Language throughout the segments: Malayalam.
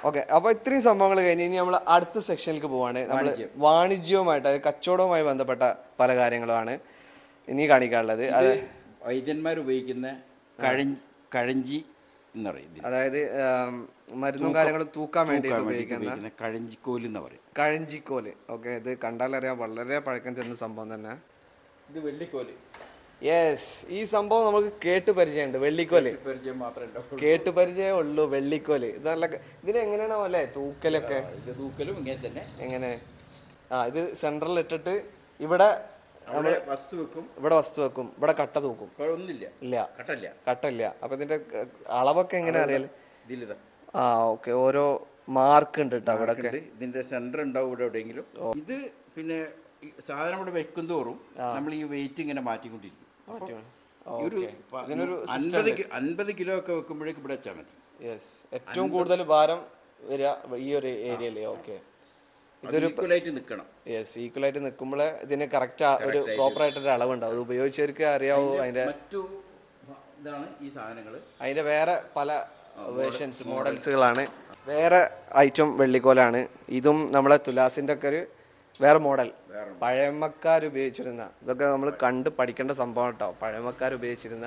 ഓക്കെ അപ്പോൾ ഇത്രയും സംഭവങ്ങൾ കഴിഞ്ഞ് ഇനി നമ്മൾ അടുത്ത സെക്ഷനിലേക്ക് പോവാണ് നമ്മൾ വാണിജ്യവുമായിട്ട് അതായത് കച്ചവടവുമായി ബന്ധപ്പെട്ട പല കാര്യങ്ങളുമാണ് ഇനി കാണിക്കാനുള്ളത് അത് വൈദ്യന്മാർ ഉപയോഗിക്കുന്ന കഴഞ്ചി കഴഞ്ചി എന്ന് പറയും ഇതിന്. അതായത് ആം, മരുന്നും കാര്യങ്ങളും തൂക്കാൻ വേണ്ടിയിട്ട് തൂക്കാൻ വേണ്ടിയിട്ട് ഉപയോഗിക്കുന്ന ഉപയോഗിക്കുന്ന കഴഞ്ചിക്കോല് എന്ന് പറയും കഴഞ്ചിക്കോല് ഓക്കെ ഇത് കണ്ടാലറിയാം വളരെ പഴക്കം ചെന്ന സംഭവം തന്നെ ഇത് വെള്ളിക്കോല് യെസ് ഈ സംഭവം നമുക്ക് കേട്ട് പരിചയമുണ്ട് വെള്ളിക്കോല് പരിചയം മാത്രമേ ഉണ്ടാവുള്ളൂ കേട്ട് പരിചയമേ ഉള്ളൂ വെള്ളിക്കോല് ഇത് നല്ല ഇതിന് എങ്ങനെയാണോ അല്ലേ തൂക്കലൊക്കെ ഇത് തൂക്കലും ഇങ്ങനെ തന്നെ എങ്ങനെ ആ ഇത് സെൻട്രലിൽ ഇട്ടിട്ട് ഇവിടെ അവിടെ വസ്തു വെക്കും ഇവിടെ വസ്തു വെക്കും ഇവിടെ കട്ട തൂക്കും ഒന്നുമില്ല ഇല്ല കട്ടല്ല കട്ടല്ല അപ്പൊ ഇതിന്റെ ക- അളവൊക്കെ എങ്ങനെ അറിയാല് ഇതിലിതാ ആ ഓക്കെ ഓരോ മാർക്ക് ഉണ്ട് കേട്ടോ അവിടെ ഉണ്ട്. ഇതിന്റെ സെന്റർ ഉണ്ടാവും ഇവിടെ എവിടെയെങ്കിലും ഇത് പിന്നെ ഈ സാധനം ഇവിടെ വെക്കും തോറും നമ്മൾ ഈ വെയിറ്റ് ഇങ്ങനെ മാറ്റിക്കൊണ്ടിരിക്കും അപ്പൊ ഈ ഒരു പ- അൻപത് കി- അൻപത് കിലോ ഒക്കെ വെക്കുമ്പോഴേക്ക് ഇവിടെ വെച്ചാൽ മതി യെസ് ഏറ്റവും കൂടുതൽ ഭാരം വരിക ഈ ഒരു ഏരിയയില് ഓക്കെ ഇതൊരു ഈക്വലായിട്ട് നിൽക്കണം യെസ് ഈക്വൽ ആയിട്ട് നിൽക്കുമ്പോൾ ഇതിന് കറക്റ്റ് ഒരു പ്രോപ്പർ ആയിട്ടൊരു അളവുണ്ടാവും അത് ഉപയോഗിച്ചവർക്ക് അറിയാവൂ അതിന്റെ മറ്റു ഇതാണ് ഈ സാധനങ്ങൾ അതിന്റെ വേറെ പല വേർഷൻസ് മോഡൽസുകളാണ് വേറെ ഐറ്റം വെള്ളിക്കോലാണ് ഇതും നമ്മളെ തുലാസിന്റെ ഒക്കെ ഒരു വേറെ മോഡൽ പഴമക്കാർ ഉപയോഗിച്ചിരുന്ന ഇതൊക്കെ നമ്മൾ കണ്ട് പഠിക്കേണ്ട സംഭവം കേട്ടോ പഴമക്കാർ ഉപയോഗിച്ചിരുന്ന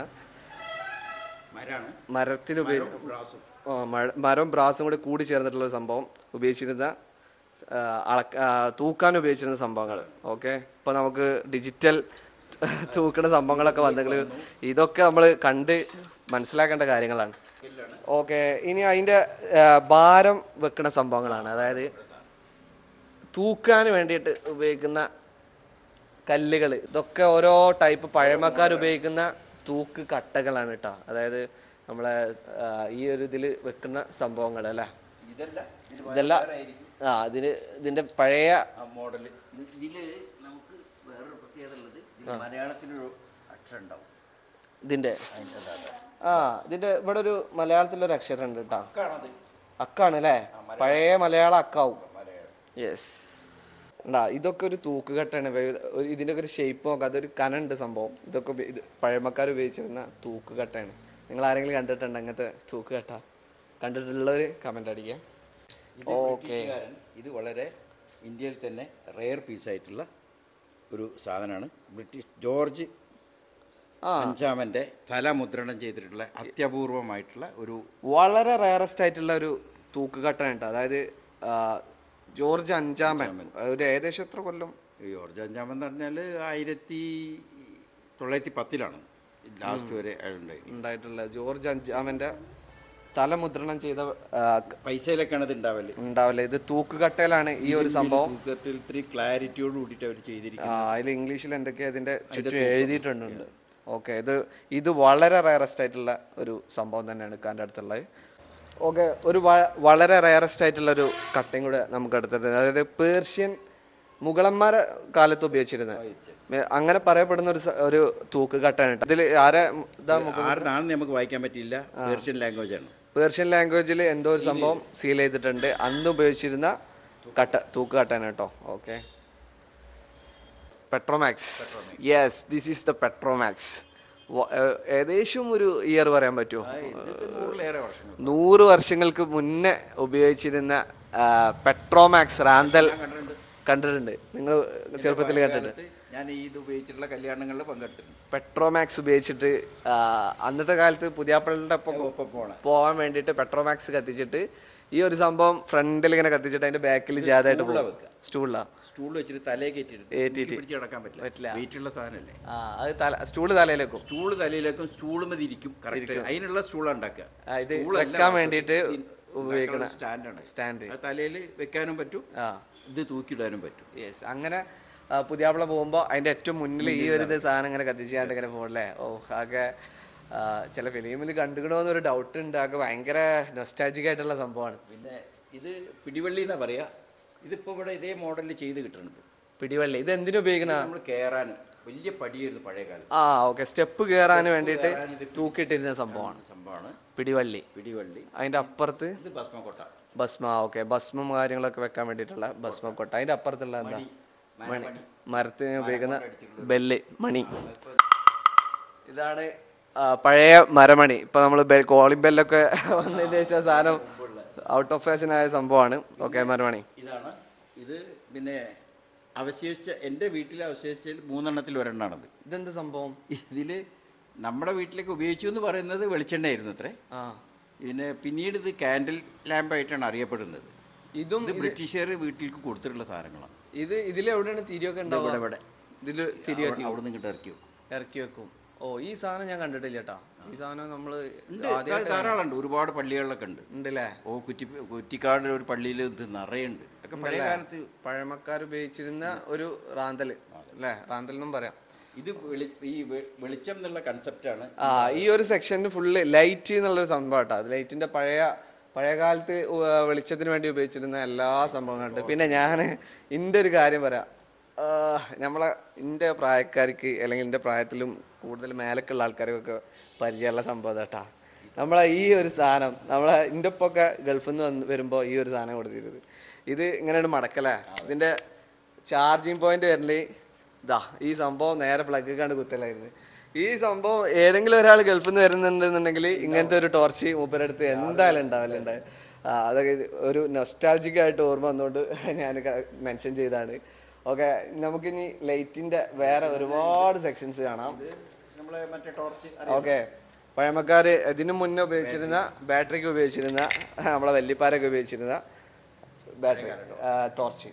മരാണ് മരത്തിൽ ഉപയോഗി ബ്രാസും ആ, മഴ- മരവും ബ്രാസും കൂടി കൂടി ചേർന്നിട്ടുള്ള ഒരു സംഭവം ഉപയോഗിച്ചിരുന്ന ആ, അളക്ക ആ, തൂക്കാൻ ഉപയോഗിച്ചിരുന്ന സംഭവങ്ങൾ ഓക്കെ ഇപ്പോൾ നമുക്ക് ഡിജിറ്റൽ തൂക്കുന്ന സംഭവങ്ങളൊക്കെ വന്നെങ്കിൽ ഇതൊക്കെ നമ്മൾ കണ്ട് മനസ്സിലാക്കേണ്ട കാര്യങ്ങളാണ് ഓക്കെ ഇനി അതിൻ്റെ ഭാരം വെക്കുന്ന സംഭവങ്ങളാണ് അതായത് തൂക്കാൻ വേണ്ടിയിട്ട് ഉപയോഗിക്കുന്ന കല്ലുകൾ ഇതൊക്കെ ഓരോ ടൈപ്പ് പഴമക്കാർ ഉപയോഗിക്കുന്ന തൂക്ക് കട്ടകളാണ് കേട്ടോ അതായത് നമ്മളെ ആ, ഈ ഒരു ഇതിൽ വെക്കുന്ന സംഭവങ്ങൾ അല്ലേ ഇതല്ല ഇതെല്ലാം ആ ഇതിന് ഇതിന്റെ പഴയ മോഡൽ ഇതില് നമുക്ക് വേറൊരു പ്രത്യേകത ഉള്ളത് ഇതില് മലയാളത്തിലൊരു അക്ഷരം ഉണ്ടാവും ഇതിന്റെ അതിൻ്റെ അതാണ് ആ ഇതിന്റെ ഇവിടെ ഒരു മലയാളത്തിലൊരു അക്ഷരം ഉണ്ട് കേട്ടോ അക്കാണത് അക്കാണ് അല്ലേ പഴയ മലയാളം അക്കാവും മലയാളം യെസ് ഉണ്ടാ ഇതൊക്കെ ഒരു തൂക്കുകെട്ടാണ് വേ- ഒരു ഇതിൻ്റെ ഒക്കെ ഒരു ഷേപ്പ് നോക്കാം അതൊരു കനുണ്ട് സംഭവം ഇതൊക്കെ ഉപ- ഇത് പഴമക്കാർ ഉപയോഗിച്ചിരുന്ന തൂക്കുകെട്ടാണ് നിങ്ങൾ ആരെങ്കിലും കണ്ടിട്ടുണ്ടോ അങ്ങനത്തെ തൂക്കുകെട്ട കണ്ടിട്ടുള്ളവർ കമൻ്റ് അടിക്കാം ഇത് ബ്രിട്ടീഷുകാരൻ ഇത് വളരെ ഇന്ത്യയിൽ തന്നെ റെയർ പീസായിട്ടുള്ള ഒരു സാധനമാണ് ബ്രിട്ടീഷ് ജോർജ് ആ അഞ്ചാമൻ്റെ തല മുദ്രണം ചെയ്തിട്ടുള്ള അത്യപൂർവമായിട്ടുള്ള ഒരു വളരെ റയറസ്റ്റ് ആയിട്ടുള്ള ഒരു തൂക്കുകെട്ടാണ് കേട്ടോ അതായത് ആ, ജോർജ് അഞ്ചാമൻ ഒരു ഏകദേശം എത്ര കൊല്ലം ജോർജ് അഞ്ചാമൻ എന്ന് പറഞ്ഞാൽ ആയിരത്തി തൊള്ളായിരത്തി പത്തിലാണ് ലാസ്റ്റ് വരെ അയാളുണ്ടായി ഉണ്ടായിട്ടുള്ള ജോർജ് അഞ്ചാമൻ്റെ തലമുദ്രണം ചെയ്ത ആ, പൈസയിലൊക്കെയാണ് ഇത് ഉണ്ടാവല് ഉണ്ടാവില്ല ഇത് തൂക്കുകട്ടയിലാണ് ഈ ഒരു സംഭവം തൂക്കത്തിൽ ഇത്തിരി ക്ലാരിറ്റിയോട് കൂടിയിട്ട് അവർ ചെയ്തിരിക്കുന്നത് അതിൽ ഇംഗ്ലീഷിൽ എന്തൊക്കെയാ ഇതിന്റെ ചുറ്റും എഴുതിയിട്ടുണ്ട് ഓക്കെ ഇത് ഇത് വളരെ റയറസ്റ്റ് ആയിട്ടുള്ള ഒരു സംഭവം തന്നെയാണ് കാൻ്റെ അടുത്തുള്ളത് ഓക്കെ ഒരു വ- വളരെ റയറസ്റ്റ് ആയിട്ടുള്ള ഒരു കട്ടിങ് കൂടെ നമുക്ക് അടുത്തത് അതായത് പേർഷ്യൻ മുഗളന്മാരെ കാലത്ത് ഉപയോഗിച്ചിരുന്നത് മേ- അങ്ങനെ പറയപ്പെടുന്ന ഒരു സ- ഒരു തൂക്ക് കട്ടാണ് കേട്ടോ ഇതിൽ ആരെ ഇതാ ആരുന്നാണെന്ന് നമുക്ക് വായിക്കാൻ പറ്റിയില്ല പേർഷ്യൻ ലാംഗ്വേജ് ആണ് പേർഷ്യൻ ലാംഗ്വേജിൽ എന്തോ ഒരു സംഭവം സീൽ ചെയ്തിട്ടുണ്ട് അന്ന് ഉപയോഗിച്ചിരുന്ന കട്ട തൂക്ക് കട്ടാണ് കേട്ടോ okay Petromax yes this is the Petromax ഏകദേശം ഒരു ഇയർ പറയാൻ പറ്റുമോ നൂറിലേറെ വർഷങ്ങൾ നൂറ് വർഷങ്ങൾക്ക് മുന്നേ ഉപയോഗിച്ചിരുന്ന ആ, പെട്രോമാക്സ് റാന്തൽ കണ്ടിട്ടുണ്ട് നിങ്ങൾ ചെറുപ്പത്തിൽ കണ്ടിട്ടുണ്ട് ഞാൻ ഈ ഇത് ഉപയോഗിച്ചിട്ടുള്ള കല്യാണങ്ങളിൽ പങ്കെടുത്തിട്ടുണ്ട് പെട്രോമാക്സ് ഉപയോഗിച്ചിട്ട് ആ, അന്നത്തെ കാലത്ത് പുതിയാപ്പിളുടെ ഒപ്പം ഒപ്പം പോണേ പോകാൻ വേണ്ടിയിട്ട് പെട്രോമാക്സ് കത്തിച്ചിട്ട് ഈ ഒരു സംഭവം ഫ്രണ്ടിൽ ഇങ്ങനെ കത്തിച്ചിട്ട് അതിന്റെ ബാക്കിൽ ജാതായിട്ട് പോകും സ്റ്റൂളിലാ സ്റ്റൂൾ വെച്ചിട്ട് തലയെ കയറ്റിയിട്ട് ഏറ്റിട്ട്. പിടിച്ച് കിടക്കാൻ പറ്റില്ല പറ്റില്ല. വെയിറ്റ് ഉള്ള സാധനമല്ലേ ആ അത് തല സ്റ്റൂള് തലയിലേക്കും സ്റ്റൂൾ തലയിലേക്കും സ്റ്റൂൾ മതി ഇരിക്കും കറക്റ്റ് അതിനുള്ള സ്റ്റൂളാണ് ഉണ്ടാക്കുക ആ, ഇത് സ്റ്റൂളല്ല വെക്കാൻ വാസ്തവത്തിൽ വേണ്ടിയിട്ട് ഇത് ഉപയോഗിക്കണ സ്റ്റാൻഡാണ് സ്റ്റാൻഡ് അത് തലയിൽ വെക്കാനും പറ്റും ആ ഇത് തൂക്കിയിടാനും പറ്റും യെസ് അങ്ങനെ ആ, പുതിയാപ്പിള പോകുമ്പോൾ അതിന്റെ ഏറ്റവും മുന്നിൽ ഈ ഒരു ഇത് സാധനം ഇങ്ങനെ കത്തിച്ചാണ്ട് ഇങ്ങനെ പോകല്ലേ ഓ ആകെ ആ, ചില ഫിലിമിൽ കണ്ടുകണോന്ന് ഒരു ഡൗട്ട് ഉണ്ട് ആകെ ഭയങ്കര നൊസ്റ്റാജിക് ആയിട്ടുള്ള സംഭവമാണ് പിന്നെ ഇത് പിടിവള്ളി എന്നാ പറയാ ഇതിപ്പോ ഇവിടെ ഇതേ മോഡലിൽ ചെയ്ത് കിട്ടുന്നുണ്ട് പിടിവള്ളി ഇത് എന്തിനു ഉപയോഗിക്കണ നമ്മൾ കയറാൻ വലിയ പടിയായിരുന്നു പഴയ കാലത്ത് ആ ഓക്കെ സ്റ്റെപ്പ് കയറാൻ വേണ്ടിയിട്ട് തൂക്കിയിട്ടിരുന്ന സംഭവമാണ് സംഭവമാണ് പിടിവള്ളി പിടിവള്ളി അതിന്റെ അപ്പുറത്ത് ഇത് ഭസ്മക്കൊട്ട ഭസ്മ ഓക്കെ ഭസ്മം കാര്യങ്ങളൊക്കെ വെക്കാൻ വേണ്ടിയിട്ടുള്ള ഭസ്മക്കൊട്ട അതിന്റെ അപ്പുറത്തുള്ള എന്താ മണി മരത്തിന് ഉപയോഗിക്കുന്ന ബെല്ല് മണി ഇതാണ് ആ, പഴയ മരമണി ഇപ്പൊ നമ്മൾ കോളിംഗ് ബെല്ലൊക്കെ വന്നതിന് ശേഷം സാധനം ഔട്ട് ഓഫ് ഫാഷൻ ആയ സംഭവമാണ് ഓക്കെ മരമണി ഇതാണ് ഇത് പിന്നെ അവശേഷിച്ച എൻ്റെ വീട്ടിൽ അവശേഷിച്ചതിൽ മൂന്നെണ്ണത്തിൽ ഒരെണ്ണമാണത് ഇതെന്ത് സംഭവം ഇതിൽ നമ്മുടെ വീട്ടിലേക്ക് ഉപയോഗിച്ചു എന്ന് പറയുന്നത് വെളിച്ചെണ്ണയായിരുന്നു അത്രേ ആ ഇതിന് പിന്നീട് ഇത് കാൻഡിൽ ലാമ്പായിട്ടാണ് അറിയപ്പെടുന്നത് ഇതും ഇത് ബ്രിട്ടീഷുകാർ വീട്ടിലേക്ക് കൊടുത്തിട്ടുള്ള സാധനങ്ങളാണ് ഇത് ഇതിലെവിടെയാണ് തിരിയൊക്കെ ഇവിടെ ഉണ്ടാവുക ഇവിടെ ഇതിൽ തിരി അവിടെ അവിടെ നിന്ന് ഇങ്ങോട്ട് ഇറക്കി വെക്കും ഇറക്കി വെക്കും ഓ ഈ സാധനം ഞാൻ കണ്ടിട്ടില്ല കേട്ടാ ഈ സാധനം നമ്മള് ഉണ്ട് ആദ്യമായിട്ട് ധാരാളം ഉണ്ട് ഒരുപാട് പള്ളികളിലൊക്കെ ഉണ്ട് ഉണ്ടല്ലേ ഓ കുറ്റി കുറ്റിക്കാട് ഒരു പള്ളിയിൽ ഇത് നിറയുണ്ട് ഒക്കെ പഴയ കാലത്ത് പഴമക്കാർ ഉപയോഗിച്ചിരുന്ന ഒരു റാന്തൽ അല്ലേ റാന്തൽ എന്നും പറയാം ഇത് വെളി ഈ വെ- വെളിച്ചം എന്നുള്ള കൺസെപ്റ്റാണ് ആ ഈ ഒരു സെക്ഷനിൽ ഫുള്ള് ലൈറ്റ് എന്നുള്ളൊരു സംഭവം കേട്ടോ അത് ലൈറ്റിന്റെ പഴയ പഴയ കാലത്ത് ഉ- വെളിച്ചത്തിന് വേണ്ടി ഉപയോഗിച്ചിരുന്ന എല്ലാ സംഭവങ്ങളുണ്ട് പിന്നെ ഞാൻ എൻ്റെ ഒരു കാര്യം പറയാം ആ, നമ്മളെ എൻ്റെ പ്രായക്കാർക്ക് അല്ലെങ്കിൽ എൻ്റെ പ്രായത്തിലും കൂടുതൽ മേലക്കുള്ള ആൾക്കാർക്കൊക്കെ പരിചയമുള്ള സംഭവം കേട്ടാ നമ്മളെ ഈ ഒരു സാധനം നമ്മളെ എൻ്റെ ഒപ്പൊക്കെ ഗൾഫിൽ നിന്ന് വന്ന് വരുമ്പോൾ ഈ ഒരു സാധനം കൊടുത്തിരുന്നത് ഇത് ഇങ്ങനെയാണ് മടക്കല്ലേ ഇതിൻ്റെ ചാർജിങ് പോയിന്റ് വരല് ഇതാ ഈ സംഭവം നേരെ പ്ലഗ് കണ്ട് കുത്തലായിരുന്നു ഈ സംഭവം ഏതെങ്കിലും ഒരാൾ ഗൾഫിൽ നിന്ന് വരുന്നുണ്ടെന്നുണ്ടെങ്കിൽ ഇങ്ങനത്തെ ഒരു ടോർച്ച് മൂപ്പരടുത്ത് എന്തായാലും ഉണ്ടാവലുണ്ട് ആ, അതൊക്കെ ഇത് ഒരു നൊസ്റ്റാൾജിക് ആയിട്ട് ഓർമ്മ വന്നുകൊണ്ട് ഞാൻ മെൻഷൻ ചെയ്താണ് ഓക്കെ നമുക്കിനി ലൈറ്റിന്റെ വേറെ ഒരുപാട് സെക്ഷൻസ് കാണാം നമ്മളെ മറ്റേ ടോർച്ച് ഓക്കെ പഴമക്കാർ ഇതിനു മുന്നേ ഉപയോഗിച്ചിരുന്ന ബാറ്ററിക്ക് ഉപയോഗിച്ചിരുന്ന നമ്മളെ വല്ലിപ്പാരൊക്കെ ഉപയോഗിച്ചിരുന്ന ബാറ്ററി ടോർച്ച്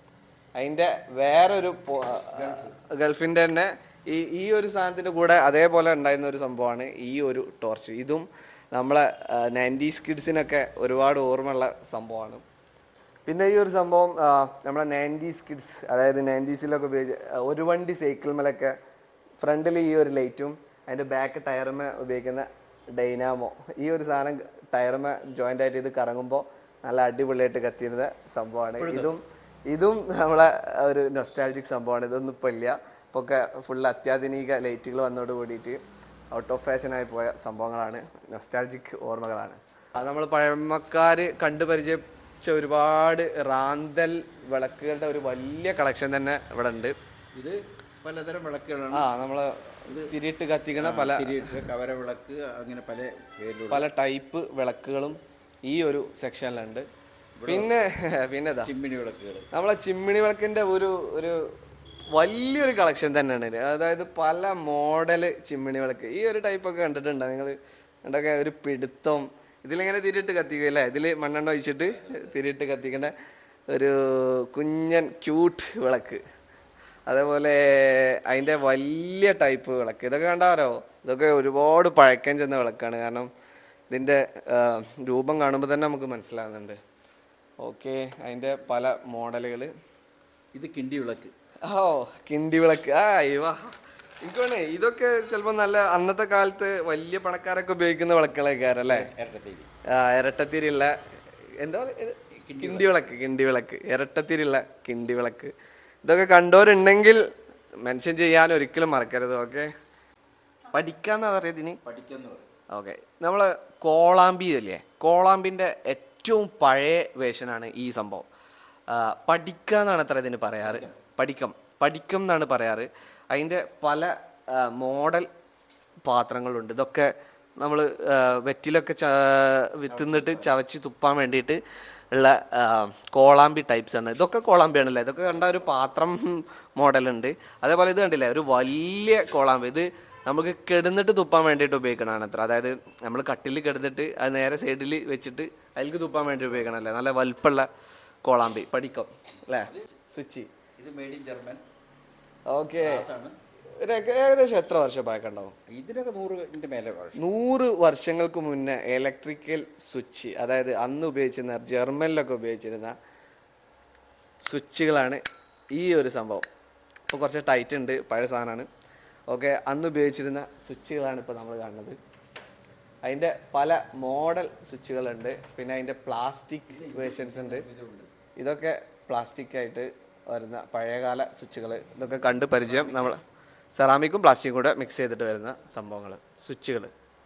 അതിൻ്റെ വേറൊരു പോ- ഗൾഫിൻ്റെ തന്നെ ഈ ഈ ഒരു സാധനത്തിൻ്റെ കൂടെ അതേപോലെ ഉണ്ടായിരുന്ന ഒരു സംഭവമാണ് ഈ ഒരു ടോർച്ച് ഇതും നമ്മളെ നയൻറ്റീസ് കിഡ്സിനൊക്കെ ഒരുപാട് ഓർമ്മയുള്ള സംഭവമാണ് പിന്നെ ഈ ഒരു സംഭവം ആ, നമ്മുടെ നയൻറ്റീസ് കിഡ്സ് അതായത് നയൻറ്റീസിലൊക്കെ ഉപയോഗിച്ച് ആ, ഒരു വണ്ടി സൈക്കിൾമേലൊക്കെ ഫ്രണ്ടിൽ ഈ ഒരു ലൈറ്റും അതിൻ്റെ ബാക്ക് ടയറുമ ഉപയോഗിക്കുന്ന ഡൈനാമോ ഈ ഒരു സാധനം ടയറുമ ജോയിൻ്റ് ആയിട്ട് ഇത് കറങ്ങുമ്പോൾ നല്ല അടിപൊളിയായിട്ട് കത്തിയിരുന്ന സംഭവമാണ് ഇതും ഇതും നമ്മളെ ഒരു നൊസ്റ്റാൾജിക് സംഭവമാണ് ഇതൊന്നും ഇപ്പോൾ ഇല്ല ഇപ്പോൾ ഒക്കെ ഫുൾ അത്യാധുനിക ലൈറ്റുകൾ വന്നതോട് കൂടിയിട്ട് ഔട്ട് ഓഫ് ഫാഷനായി പോയ സംഭവങ്ങളാണ് നൊസ്റ്റാൾജിക് ഓർമ്മകളാണ് അത് നമ്മൾ പഴമക്കാർ കണ്ടു പരിചയിച്ച ഒരുപാട് റാന്തൽ വിളക്കുകളുടെ ഒരു വലിയ കളക്ഷൻ തന്നെ ഇവിടെ ഉണ്ട് ഇത് പലതരം വിളക്കുകളാണ് ആ നമ്മൾ തിരിയിട്ട് കത്തിക്കണ പല തിരിയിട്ട് കവര വിളക്ക് അങ്ങനെ പല പേരിലുള്ള പല ടൈപ്പ് വിളക്കുകളും ഈ ഒരു സെക്ഷനിലുണ്ട് പിന്നെ പിന്നെ ഇതാ ചിമ്മിനി വിളക്കുകൾ നമ്മളെ ചിമ്മിണി വിളക്കിന്റെ ഒരു ഒരു വലിയൊരു കളക്ഷൻ തന്നെയാണ് ഇത്. അതായത് പല മോഡൽ ചിമ്മിണി വിളക്ക് ഈ ഒരു ടൈപ്പ് ഒക്കെ കണ്ടിട്ടുണ്ടോ നിങ്ങൾ കണ്ടൊക്കെ ഒരു പിടുത്തം ഇതിലിങ്ങനെ തിരിയിട്ട് കത്തിക്കുകയല്ലേ ഇതിൽ മണ്ണെണ്ണ ഒഴിച്ചിട്ട് തിരിയിട്ട് കത്തിക്കേണ്ട ഒരു കുഞ്ഞൻ ക്യൂട്ട് വിളക്ക് അതേപോലെ അതിൻ്റെ വലിയ ടൈപ്പ് വിളക്ക് ഇതൊക്കെ കണ്ടാരോ ഇതൊക്കെ ഒരുപാട് പഴക്കം ചെന്ന വിളക്കാണ് കാരണം ഇതിൻ്റെ ആ, രൂപം കാണുമ്പോൾ തന്നെ നമുക്ക് മനസ്സിലാകുന്നുണ്ട് ഓക്കെ അതിൻ്റെ പല മോഡലുകൾ ഇത് കിണ്ടി വിളക്ക് ഓ കിണ്ടി വിളക്ക് ആ ഇവാ എനിക്ക് വേണേ ഇതൊക്കെ ചിലപ്പോൾ നല്ല അന്നത്തെ കാലത്ത് വലിയ പണക്കാരൊക്കെ ഉപയോഗിക്കുന്ന വിളക്കുകളൊക്കെ അല്ലേ ഇരട്ടത്തേരി ആ ഇരട്ടത്തിരിയുള്ള എന്താ പറയുക ഇത്? കിണ്ടി വിളക്ക് കിണ്ടി വിളക്ക് ഇരട്ടത്തിരിയുള്ള കിണ്ടി വിളക്ക് ഇതൊക്കെ കണ്ടവരുണ്ടെങ്കിൽ മെൻഷൻ ചെയ്യാൻ ഒരിക്കലും മറക്കരുത് ഓക്കെ പഠിക്കാന്നാ പറയുക ഇതിന് പഠിക്കാന്ന് പറയും ഓക്കെ നമ്മൾ കോളാമ്പി അല്ലേ കോളാമ്പിൻ്റെ ഏറ്റവും പഴയ വേഷനാണ് ഈ സംഭവം ആ, പഠിക്കുക എന്നാണ് അത്ര ഇതിന് പറയാറ് പഠിക്കം പഠിക്കം എന്നാണ് പറയാറ് അതിൻ്റെ പല ആ, മോഡൽ പാത്രങ്ങളുണ്ട് ഇതൊക്കെ നമ്മൾ വെറ്റിലൊക്കെ ച വിത്തുന്നിട്ട് ചവച്ച് തുപ്പാൻ വേണ്ടിയിട്ട് ഉള്ള ആ, കോളാമ്പി ടൈപ്സ് ആണ് ഇതൊക്കെ കോളാമ്പിയാണല്ലേ ഇതൊക്കെ കണ്ട ഒരു പാത്രം മോഡലുണ്ട് അതേപോലെ ഇത് കണ്ടില്ലേ ഒരു വലിയ കോളാമ്പി ഇത് നമുക്ക് കിടന്നിട്ട് തുപ്പാൻ വേണ്ടിയിട്ട് ഉപയോഗിക്കണതാണ് അത്ര അതായത് നമ്മൾ കട്ടിൽ കിടന്നിട്ട് അത് നേരെ സൈഡിൽ വെച്ചിട്ട് അതിലേക്ക് തുപ്പാൻ വേണ്ടി ഉപയോഗിക്കണമല്ലേ നല്ല വലുപ്പമുള്ള കോളാമ്പി പഠിക്കും അല്ലേ സ്വിച്ച് ഇത് മെയ്ഡ് ഇൻ ജർമ്മൻ ഓക്കെ ആണ് ഏകദേശം എത്ര വർഷം പഴക്കമുണ്ടാവും ഇതിനൊക്കെ നൂറിൻ്റെ മേലെ കുഴപ്പം നൂറ് വർഷങ്ങൾക്ക് മുന്നേ ഇലക്ട്രിക്കൽ സ്വിച്ച് അതായത് അന്ന് ഉപയോഗിച്ചിരുന്ന ജർമ്മനിലൊക്കെ ഉപയോഗിച്ചിരുന്ന സ്വിച്ചുകളാണ് ഈ ഒരു സംഭവം ഇപ്പോൾ കുറച്ച് ടൈറ്റ് ഉണ്ട് പഴയ സാധനമാണ് ഓക്കെ അന്ന് ഉപയോഗിച്ചിരുന്ന സ്വിച്ചുകളാണ് ഇപ്പോൾ നമ്മൾ കാണുന്നത് അതിൻ്റെ പല മോഡൽ സ്വിച്ചുകളുണ്ട് പിന്നെ അതിൻ്റെ പ്ലാസ്റ്റിക് വേർഷൻസ് ഉണ്ട് ഇതൊക്കെ പ്ലാസ്റ്റിക് ആയിട്ട് വരുന്ന പഴയകാല സ്വിച്ചുകൾ ഇതൊക്കെ കണ്ട് പരിചയം നമ്മൾ സെറാമിക്കും പ്ലാസ്റ്റിക്കും കൂടെ മിക്സ് ചെയ്തിട്ട് വരുന്ന സംഭവങ്ങൾ സ്വിച്ചുകൾ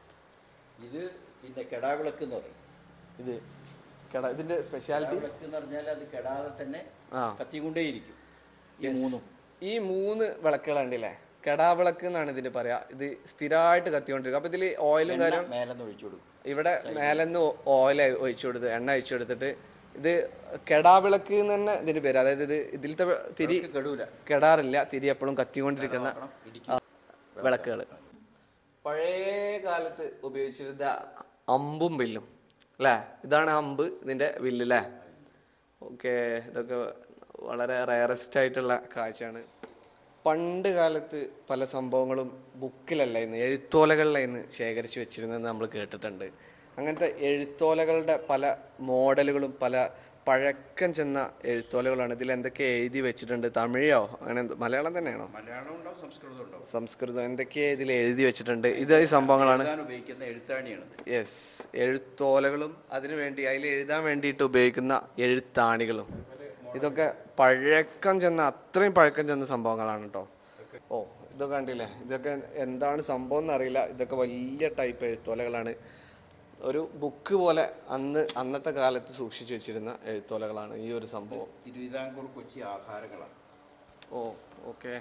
ഇത് പിന്നെ കെടാവിളക്ക് എന്ന് പറയും ഇത് കട ഇതിൻ്റെ സ്പെഷ്യാലിറ്റി വിളക്ക് എന്ന് പറഞ്ഞാൽ അത് കെടാതെ തന്നെ ആ. കത്തിക്കൊണ്ടേയിരിക്കും ഈ മൂന്നും ഈ മൂന്ന് വിളക്കുകൾ ഉണ്ടല്ലേ കെടാവിളക്ക് എന്നാണ് ഇതിന് പറയാ ഇത് സ്ഥിരമായിട്ട് കത്തിക്കൊണ്ടിരിക്കും അപ്പൊ ഇതിൽ ഓയിലും കാര്യം മേലെന്ന് ഒഴിച്ചു കൊടുക്കും ഇവിടെ മേലെന്ന് ഓയിൽ ഒഴിച്ചു കൊടുത്ത് എണ്ണ ഒഴിച്ചു കൊടുത്തിട്ട് ഇത് കെടാവിളക്ക് എന്ന് തന്നെ ഇതിന് പേര് അതായത് ഇത് ഇതിലത്തെ തിരി ഇത് കെടൂല കെടാറില്ല തിരി എപ്പോഴും കത്തിക്കൊണ്ടിരിക്കുന്ന ഇടിക്കും വിളക്കുകൾ പഴയ കാലത്ത് ഉപയോഗിച്ചിരുന്ന അമ്പും വില്ലും അല്ലേ ഇതാണ് അമ്പ് ഇതിന്റെ വില്ല് അല്ലേ ഓക്കെ ഇതൊക്കെ വളരെ റയറസ്റ്റ് ആയിട്ടുള്ള കാഴ്ചയാണ് പണ്ട് കാലത്ത് പല സംഭവങ്ങളും ബുക്കിലല്ല ഇന്ന് എഴുത്തോലകളിലായിരുന്നു ശേഖരിച്ച് വെച്ചിരുന്നത് നമ്മൾ കേട്ടിട്ടുണ്ട് അങ്ങനത്തെ എഴുത്തോലകളുടെ പല മോഡലുകളും പല പഴക്കം ചെന്ന എഴുത്തോലകളാണ് ഇതിൽ എന്തൊക്കെ എഴുതി വെച്ചിട്ടുണ്ട് തമിഴോ അങ്ങനെ എന്തോ മലയാളം തന്നെയാണോ മലയാളം ഉണ്ടാവും സംസ്കൃതം ഉണ്ടാവും സംസ്കൃതം എന്തൊക്കെയോ ഇതിൽ എഴുതി വെച്ചിട്ടുണ്ട് ഇത് ഈ സംഭവങ്ങളാണ് എഴുതാൻ ഉപയോഗിക്കുന്ന എഴുത്താണിയാണിത് യെസ് എഴുത്തോലകളും അതിനു വേണ്ടി അതിൽ എഴുതാൻ വേണ്ടിയിട്ട് ഉപയോഗിക്കുന്ന എഴുത്താണികളും ഇതൊക്കെ പഴക്കം ചെന്ന അത്രയും പഴക്കം ചെന്ന സംഭവങ്ങളാണ് കേട്ടോ ഓ ഇതൊക്കെ കണ്ടില്ലേ ഇതൊക്കെ എന്താണ് സംഭവം എന്നറിയില്ല ഇതൊക്കെ വലിയ ടൈപ്പ് എഴുത്തോലകളാണ് ഒരു ബുക്ക് പോലെ അന്ന് അന്നത്തെ കാലത്ത് സൂക്ഷിച്ചു വെച്ചിരുന്ന എഴുത്തോലകളാണ് ഈ ഒരു സംഭവം തിരുവിതാംകൂർ കൊച്ചി ആധാരങ്ങളാണ് ഓ ഓക്കെ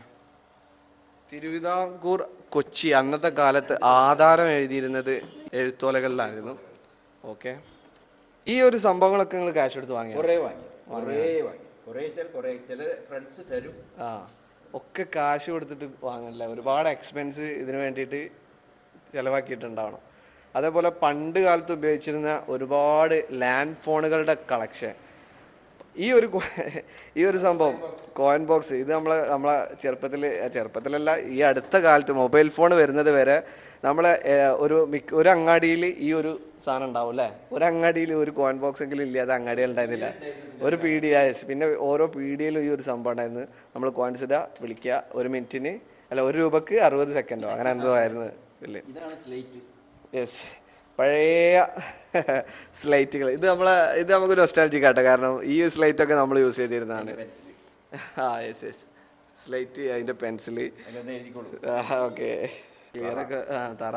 തിരുവിതാംകൂർ കൊച്ചി അന്നത്തെ കാലത്ത് ആധാരം എഴുതിയിരുന്നത് എഴുത്തോലകളിലായിരുന്നു ഓക്കെ ഈ ഒരു സംഭവങ്ങളൊക്കെ നിങ്ങൾ ക്യാഷ് എടുത്ത് വാങ്ങിയ കുറേ വാങ്ങി കുറേ വാങ്ങി കുറേ വെച്ചാൽ കുറേ ചില ഫ്രണ്ട്സ് തരും ആ ഒക്കെ കാശ് കൊടുത്തിട്ട് വാങ്ങല്ല ഒരുപാട് എക്സ്പെൻസ് ഇതിന് വേണ്ടിയിട്ട് ചിലവാക്കിയിട്ടുണ്ടാവണം അതേപോലെ പണ്ട് കാലത്ത് ഉപയോഗിച്ചിരുന്ന ഒരുപാട് ലാൻഡ് ഫോണുകളുടെ കളക്ഷൻ ഈ ഒരു കോ- ഈ ഒരു സംഭവം കോയിൻ ബോക്സ് ഇത് നമ്മളെ നമ്മളെ ചെറുപ്പത്തിൽ ചെറുപ്പത്തിലല്ല ഈ അടുത്ത കാലത്ത് മൊബൈൽ ഫോൺ വരുന്നത് വരെ നമ്മളെ ഏഹ്, ഒരു മിക്ക ഒരു അങ്ങാടിയിൽ ഈ ഒരു സാധനം ഉണ്ടാവും അല്ലേ ഒരു അങ്ങാടിയിൽ ഒരു കോയിൻ ബോക്സ് എങ്കിലും ഇല്ലാതെ അങ്ങാടികൾ ഉണ്ടായിരുന്നില്ല ഒരു പി ഡി ആയസ് പിന്നെ ഓരോ പി ഡിയിലും ഈ ഒരു സംഭവം ഉണ്ടായിരുന്നു നമ്മൾ കോയിൻസ് ഇടുക വിളിക്കുക ഒരു മിനിറ്റിന് അല്ല ഒരു രൂപക്ക് അറുപത് സെക്കൻഡോ അങ്ങനെ എന്തോ ആയിരുന്നു ഇല്ലേ ഇതാണ് സ്ലേറ്റ് യെസ് പഴയ സ്ലൈറ്റുകൾ ഇത് നമ്മളെ ഇത് നമുക്ക് നൊസ്റ്റാലജിക് ആട്ടെ കാരണം ഈ സ്ലൈറ്റ് ഒക്കെ നമ്മൾ യൂസ് ചെയ്തിരുന്നതാണ് പെൻസിൽ ആ യെസ് യെസ് സ്ലൈറ്റ് അതിൻ്റെ പെൻസില് അതിലൊന്ന് എഴുതിക്കോളൂ ഓക്കെ ക്ലിയർ ഒക്കെ ആ തറ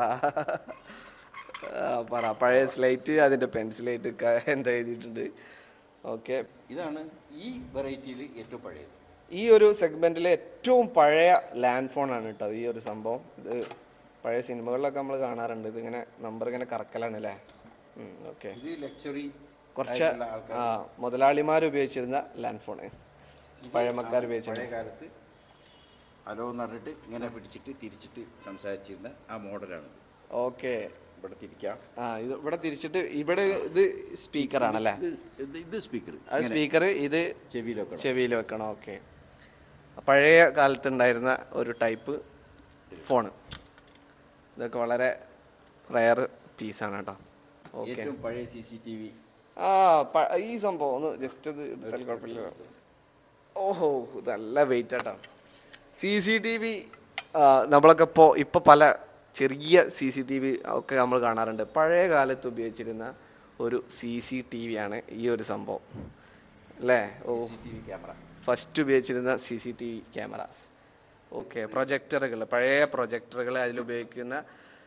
ആ, പറ പഴയ സ്ലൈറ്റ് അതിൻ്റെ പെൻസിലായിട്ട് എന്താ എഴുതിയിട്ടുണ്ട് ഓക്കെ ഇതാണ് ഈ വെറൈറ്റിയിൽ ഏറ്റവും പഴയത് ഈ ഒരു സെഗ്മെന്റിലെ ഏറ്റവും പഴയ ലാൻഡ് ഫോൺ ആണ് കേട്ടോ ഈ ഒരു സംഭവം ഇത് പഴയ സിനിമകളിലൊക്കെ നമ്മൾ കാണാറുണ്ട് ഇതിങ്ങനെ നമ്പർ ഇങ്ങനെ കറക്കലാണ് അല്ലേ ഓക്കെ ഇത് ലക്ഷറി കുറച്ച് ആ മുതലാളിമാർ ഉപയോഗിച്ചിരുന്ന ലാൻഡ് ഫോണ് പഴമക്കാർ ഉപയോഗിച്ചിരുന്ന പഴയ കാലത്ത് ഹലോ എന്ന് പറഞ്ഞിട്ട് ഇങ്ങനെ പിടിച്ചിട്ട് തിരിച്ചിട്ട് സംസാരിച്ചിരുന്ന ആ മോഡലാണ് ഓക്കെ ഇവിടെ തിരിക്കാം ആ ഇത് ഇവിടെ തിരിച്ചിട്ട് ഇവിടെ ഇത് സ്പീക്കറാണല്ലേ ഇത് സ്- ഇത് ഇത് സ്പീക്കർ അത് സ്പീക്കർ ഇത് ചെവിയിലൊക്കെ ചെവിയിൽ വെക്കണം ഓക്കെ പഴയ കാലത്തുണ്ടായിരുന്ന ഒരു ടൈപ്പ് ഫോണ് ഇതൊക്കെ വളരെ റയർ പീസാണ് കേട്ടോ ഓക്കെ ഏറ്റവും പഴയ സി സി ടി വി ആ പ- ഈ സംഭവം ഒന്ന് ജസ്റ്റ് ഇത് എടുത്താൽ കുഴപ്പമില്ല ഓഹോ ഇത് നല്ല വെയിറ്റ് ആട്ടോ സി സി ടി വി നമ്മളൊക്കെ ഇപ്പോൾ ഇപ്പോൾ പല ചെറിയ സി സി ടി വി ഒക്കെ നമ്മൾ കാണാറുണ്ട് പഴയ കാലത്ത് ഉപയോഗിച്ചിരുന്ന ഒരു സി സി ടി വി ആണ് ഈ ഒരു സംഭവം അല്ലേ oh C T V camera first ഉപയോഗിച്ചിരുന്ന C C T V cameras okay പ്രൊജക്ടറുകൾ പഴയ പ്രൊജക്ടറുകൾ അതിലുപയോഗിക്കുന്ന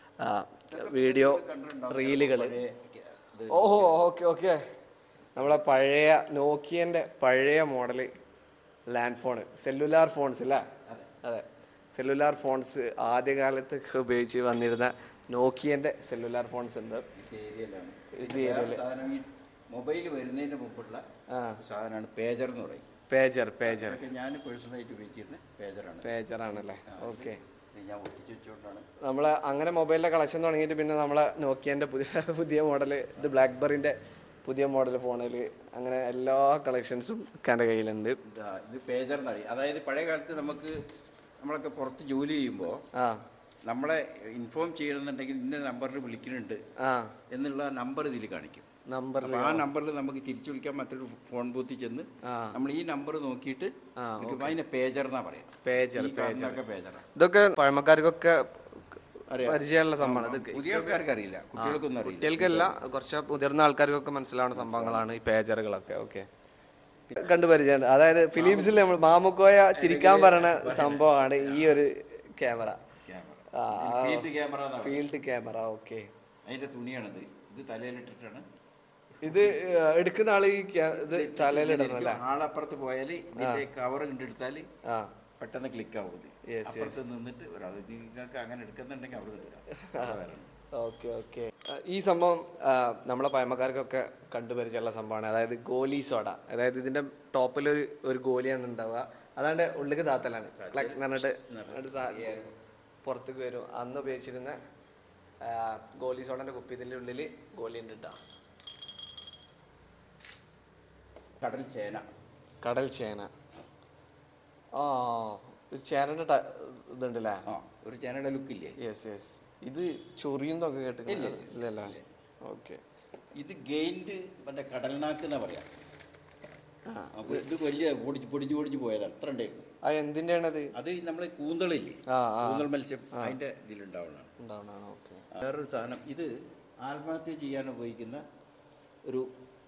വീഡിയോ റീലുകൾ പഴയ ക്യാ- ഇത് ഓഹോ ഓക്കെ ഓക്കെ നമ്മളെ പഴയ നോക്കിയൻ്റെ പഴയ model land phone cellular phones അല്ലേ അതെ സെല്ലുലാർ ഫോൺസ് ആദ്യകാലത്ത് ഉപയോഗിച്ച് വന്നിരുന്ന നോക്കിയൻ്റെ സെല്ലുലാർ ഫോൺസ് ഉണ്ട് ഇത് ഏരിയയിലാണ് ഇത് വേറെ സാധനം ഈ മൊബൈൽ വരുന്നതിന് മുമ്പുള്ള ആ സാധനമാണ് പേജർ എന്ന് പറയും പേജർ പേജർ അതൊക്കെ ഞാൻ പേഴ്സണലായിട്ട് ഉപയോഗിച്ചിരുന്ന പേജറാണ് പേജർ ആണല്ലേ ഓക്കെ ഇത് ഞാൻ ഒട്ടിച്ച് വെച്ചുകൊണ്ടാണ് നമ്മൾ അങ്ങനെ മൊബൈലിൻ്റെ കളക്ഷൻ തുടങ്ങിയിട്ട് പിന്നെ നമ്മളെ നോക്കിയൻ്റെ പുതിയ പുതിയ മോഡൽ ഇത് ബ്ലാക്ക്ബെറിൻ്റെ പുതിയ മോഡൽ ഫോണിൽ അങ്ങനെ എല്ലാ കളക്ഷൻസും എൻ്റെ കയ്യിലുണ്ട് ഇതാ ഇത് പേജർ എന്നറിയും അതായത് പഴയ കാലത്ത് നമുക്ക് നമ്മളൊക്കെ പുറത്ത് ജോലി ചെയ്യുമ്പോൾ ആ നമ്മളെ ഇൻഫോം ചെയ്യണമെന്നുണ്ടെങ്കിൽ ഇന്ന നമ്പറിൽ വിളിക്കുന്നുണ്ട് ആ എന്നുള്ള നമ്പർ ഇതിൽ കാണിക്കും നമ്പർ അപ്പോൾ ആ നമ്പറിൽ നമുക്ക് തിരിച്ചു വിളിക്കാൻ മറ്റൊരു ഫോൺ ബൂത്തിൽ ചെന്ന് ആ. നമ്മൾ ഈ നമ്പർ നോക്കിയിട്ട് ആ, വിളിക്കുമ്പോൾ അതിനെ പേജർ എന്നാ പറയാം പേജർ ഈ കാണുന്നതൊക്കെ പേജറാണ് ഇതൊക്കെ പഴമക്കാർക്കൊക്കെ പരിചയമുള്ള സംഭവമാണ് ഇത് പുതിയ ആൾക്കാർക്ക് അറിയില്ല കുട്ടികൾക്കൊന്നും അറിയില്ല കുട്ടികൾക്കല്ല കുറച്ച് മുതിർന്ന ആൾക്കാർക്കൊക്കെ മനസ്സിലാവുന്ന സംഭവങ്ങളാണ് ഈ പേജറുകളൊക്കെ ഓക്കെ കണ്ടു പരിചയമുണ്ട് അതായത് ഫിലിംസിൽ നമ്മൾ മാമുക്കോയ ചിരിക്കാൻ പറയുന്ന സംഭവമാണ് ഈ ഒരു ക്യാമറ ആ ഫീൽഡ് ക്യാമറ എന്നാ പറയുക. ഫീൽഡ് ക്യാമറ ഓക്കെ അതിന്റെ തുണിയാണിത് ഇത് തലയിലിട്ടിട്ടാണ് ഇത് ഏഹ്, എടുക്കുന്ന ആള് ഈ ക്യാ- ഇത് തലയിലിടണം അല്ലേ ആളപ്പുറത്ത് പോയാൽ ഇതിന്റെ കവർ കണ്ടെടുത്താൽ ആ പെട്ടെന്ന് ക്ലിക്ക് ആവും ഇത് Yes, അപ്പുറത്ത് നിന്നിട്ട് ഒരാൾ നിങ്ങൾക്ക് അങ്ങനെ എടുക്കുന്നുണ്ടെങ്കിൽ അവിടെ എടുക്കാം അവിടെ വരണം. ഓക്കെ ഓക്കെ ഈ സംഭവം ആ, നമ്മളെ പഴമക്കാർക്കൊക്കെ കണ്ടുപരിചയമുള്ള സംഭവമാണ് അതായത് ഗോലി സോഡ അതായത് ഇതിന്റെ ടോപ്പിൽ ഒരു ഒരു ഗോലിയാണ് ഉണ്ടാവുക അതാണ്ട് ഉള്ളിക്ക് താത്തലാണ് ക്ലക്ക് എന്ന് പറഞ്ഞിട്ട് എന്നിട്ട് സാ- പുറത്തേക്ക് വരും അന്ന് ഉപയോഗിച്ചിരുന്ന ആ, ഗോലി സോഡന്റെ കുപ്പി ഇതിന്റെ ഉള്ളിൽ ഗോലി ഉണ്ട് കേട്ടോ കടൽ ചേന കടൽ ചേന ആ ഇത് ചേനന്റെ ട- ഇതുണ്ടല്ലേ ആ ഒരു ചേനയുടെ ലുക്കില്ലേ യെസ് യെസ് ഇത് ചൊറിയുന്നൊക്കെ കേട്ടിട്ടില്ല ഇല്ലല്ലോ ഓക്കെ ഇത് ഗെയിൻഡ് മറ്റേ കടൽനാക്ക് എന്നാ പറയാ അപ്പൊ ഇത് വലിയ പൊടിച്ച് പൊടിഞ്ഞു പൊടിഞ്ഞു പോയതാണ് അത്ര ഉണ്ടായിരുന്നു ആ എന്തിൻ്റെയാണത് അത് നമ്മൾ കൂന്തളില്ലേ ആ ആ കൂന്തൽ മത്സ്യം അതിന്റെ ഇതിലുണ്ടാവുന്നതാണ് ഉണ്ടാവണാണ് ഓക്കെ വേറൊരു സാധനം ഇത് ആത്മഹത്യ ചെയ്യാൻ ഉപയോഗിക്കുന്ന ഒരു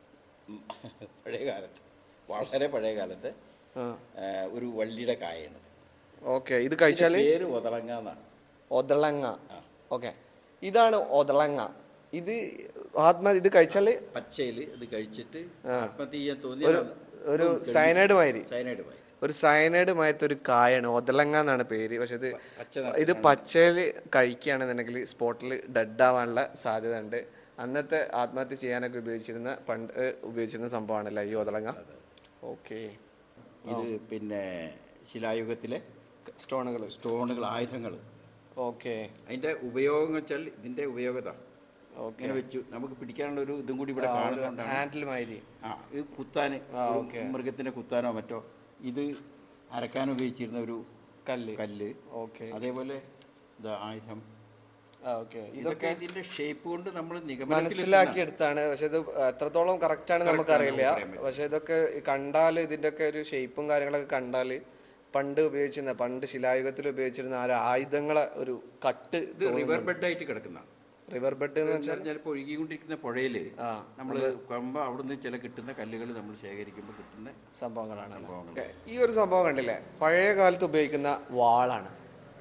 ഉം, പഴയ കാലത്ത് വളരെ പഴയ കാലത്ത് ആ ആ, ഒരു വള്ളിയുടെ കായാണ് ഓക്കെ ഇത് കഴിച്ചാൽ പേര് ഒതളങ്ങ എന്നാണ് ഒതളങ്ങ ഓക്കെ ഇതാണ് ഒതളങ്ങ ഇത് ആത്മ ഇത് കഴിച്ചാൽ പച്ചയിൽ ഇത് കഴിച്ചിട്ട് ആത്മഹത്യ ചെയ്യാൻ ഒരു തോന്നിയ ഒരു സയനൈഡ് മാതിരി സൈനൈഡ് പോയി ഒരു സയനൈഡ് മായത്തെ ഒരു കായാണ് ഒതളങ്ങ എന്നാണ് പേര് പക്ഷെ ഇത് പച്ച ഇത് പച്ചയിൽ കഴിക്കുകയാണെന്നുണ്ടെങ്കിൽ സ്പോട്ടിൽ ഡെഡ് ആവാനുള്ള സാധ്യത ഉണ്ട് അന്നത്തെ ആത്മഹത്യ ചെയ്യാനൊക്കെ ഉപയോഗിച്ചിരുന്ന പണ്ട് ഉപയോഗിച്ചിരുന്ന സംഭവമാണല്ലോ ഈ ഒതളങ്ങ ഓക്കെ ഇത് പിന്നെ ശിലായുഗത്തിലെ സ്റ്റോണുകൾ സ്റ്റോണുകൾ ആയുധങ്ങൾ ഓക്കെ അതിന്റെ ഉപയോഗം വെച്ചാൽ ഇതിന്റെ ഉപയോഗത ഓക്കെ ഇങ്ങനെ വെച്ചു നമുക്ക് പിടിക്കാനുള്ള ഒരു ഇതും കൂടി ഇവിടെ കാണുന്നുണ്ടാണ് ഹാൻഡിൽ മാതിരി ആ ഇത് കുത്താൻ ഒരു മൃഗത്തിന്റെ കുത്താനോ മറ്റോ ഇത് അരക്കാൻ ഉപയോഗിച്ചിരുന്ന ഒരു കല്ല് കല്ല് ഓക്കെ അതേപോലെ ഇതാ ആയുധം ഓക്കെ ഇതൊക്കെ ഇതിന്റെ ഷേപ്പ് കൊണ്ട് നമ്മൾ നിഗമനത്തിൽ മനസ്സിലാക്കി എടുത്താണ് പക്ഷെ ഇത് എത്രത്തോളം കറക്റ്റ് ആണ് നമുക്കറിയില്ല പക്ഷെ ഇതൊക്കെ കണ്ടാൽ ഇതിന്റെ ഒക്കെ ഒരു ഷേപ്പും കാര്യങ്ങളൊക്കെ കണ്ടാൽ പണ്ട് ഉപയോഗിച്ചിരുന്ന പണ്ട് ശിലായുഗത്തിൽ ഉപയോഗിച്ചിരുന്ന ആ ഒരു ആയുധങ്ങളെ ഒരു കട്ട് ഇത് റിവർ ബെഡായിട്ട് കിടക്കുന്ന റിവർ ബെഡ് എന്ന് വെച്ചാൽ ചിലപ്പോൾ ഒഴുകിക്കൊണ്ടിരിക്കുന്ന പുഴയില് ആ നമ്മൾ കമ്പ അവിടുന്ന് ചില കിട്ടുന്ന കല്ലുകൾ നമ്മൾ ശേഖരിക്കുമ്പോൾ കിട്ടുന്ന സംഭവങ്ങളാണ് സംഭവങ്ങൾ Okay. ഈ ഒരു സംഭവം കണ്ടില്ലേ പഴയ കാലത്ത് ഉപയോഗിക്കുന്ന വാളാണ്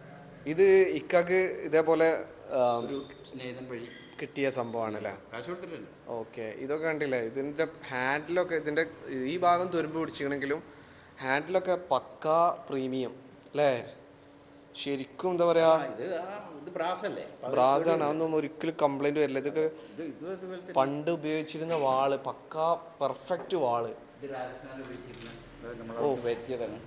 ഇത് ഇക്കക്ക് ഇതേപോലെ ആം, ഒരു സ്നേഹിതൻ വഴി കിട്ടിയ സംഭവമാണല്ലേ കാശ് കൊടുത്തിട്ടല്ലോ ഓക്കെ ഇതൊക്കെ കണ്ടില്ലേ ഇതിന്റെ ഹാൻഡിലൊക്കെ ഇതിന്റെ ഈ ഭാഗം തുരുമ്പ് പിടിച്ചിക്കണെങ്കിലും ഹാൻഡിലൊക്കെ പക്കാ പ്രീമിയം അല്ലേ ശരിക്കും എന്താ പറയാ ഇത് ആ ഇത് ബ്രാസ് അല്ലേ ബ്രാസ് ആണ് അതൊന്നും ഒരിക്കലും കംപ്ലൈന്റ് വരില്ല ഇതൊക്കെ ഇത് ഇത് ഇതുപോലെ തന്നെ പണ്ട് ഉപയോഗിച്ചിരുന്ന വാള് പക്കാ പെർഫെക്റ്റ് വാള് ഇത് രാജസ്ഥാനിൽ ഉപയോഗിച്ചിരുന്ന നമ്മൾ വരുത്തിയതാണ്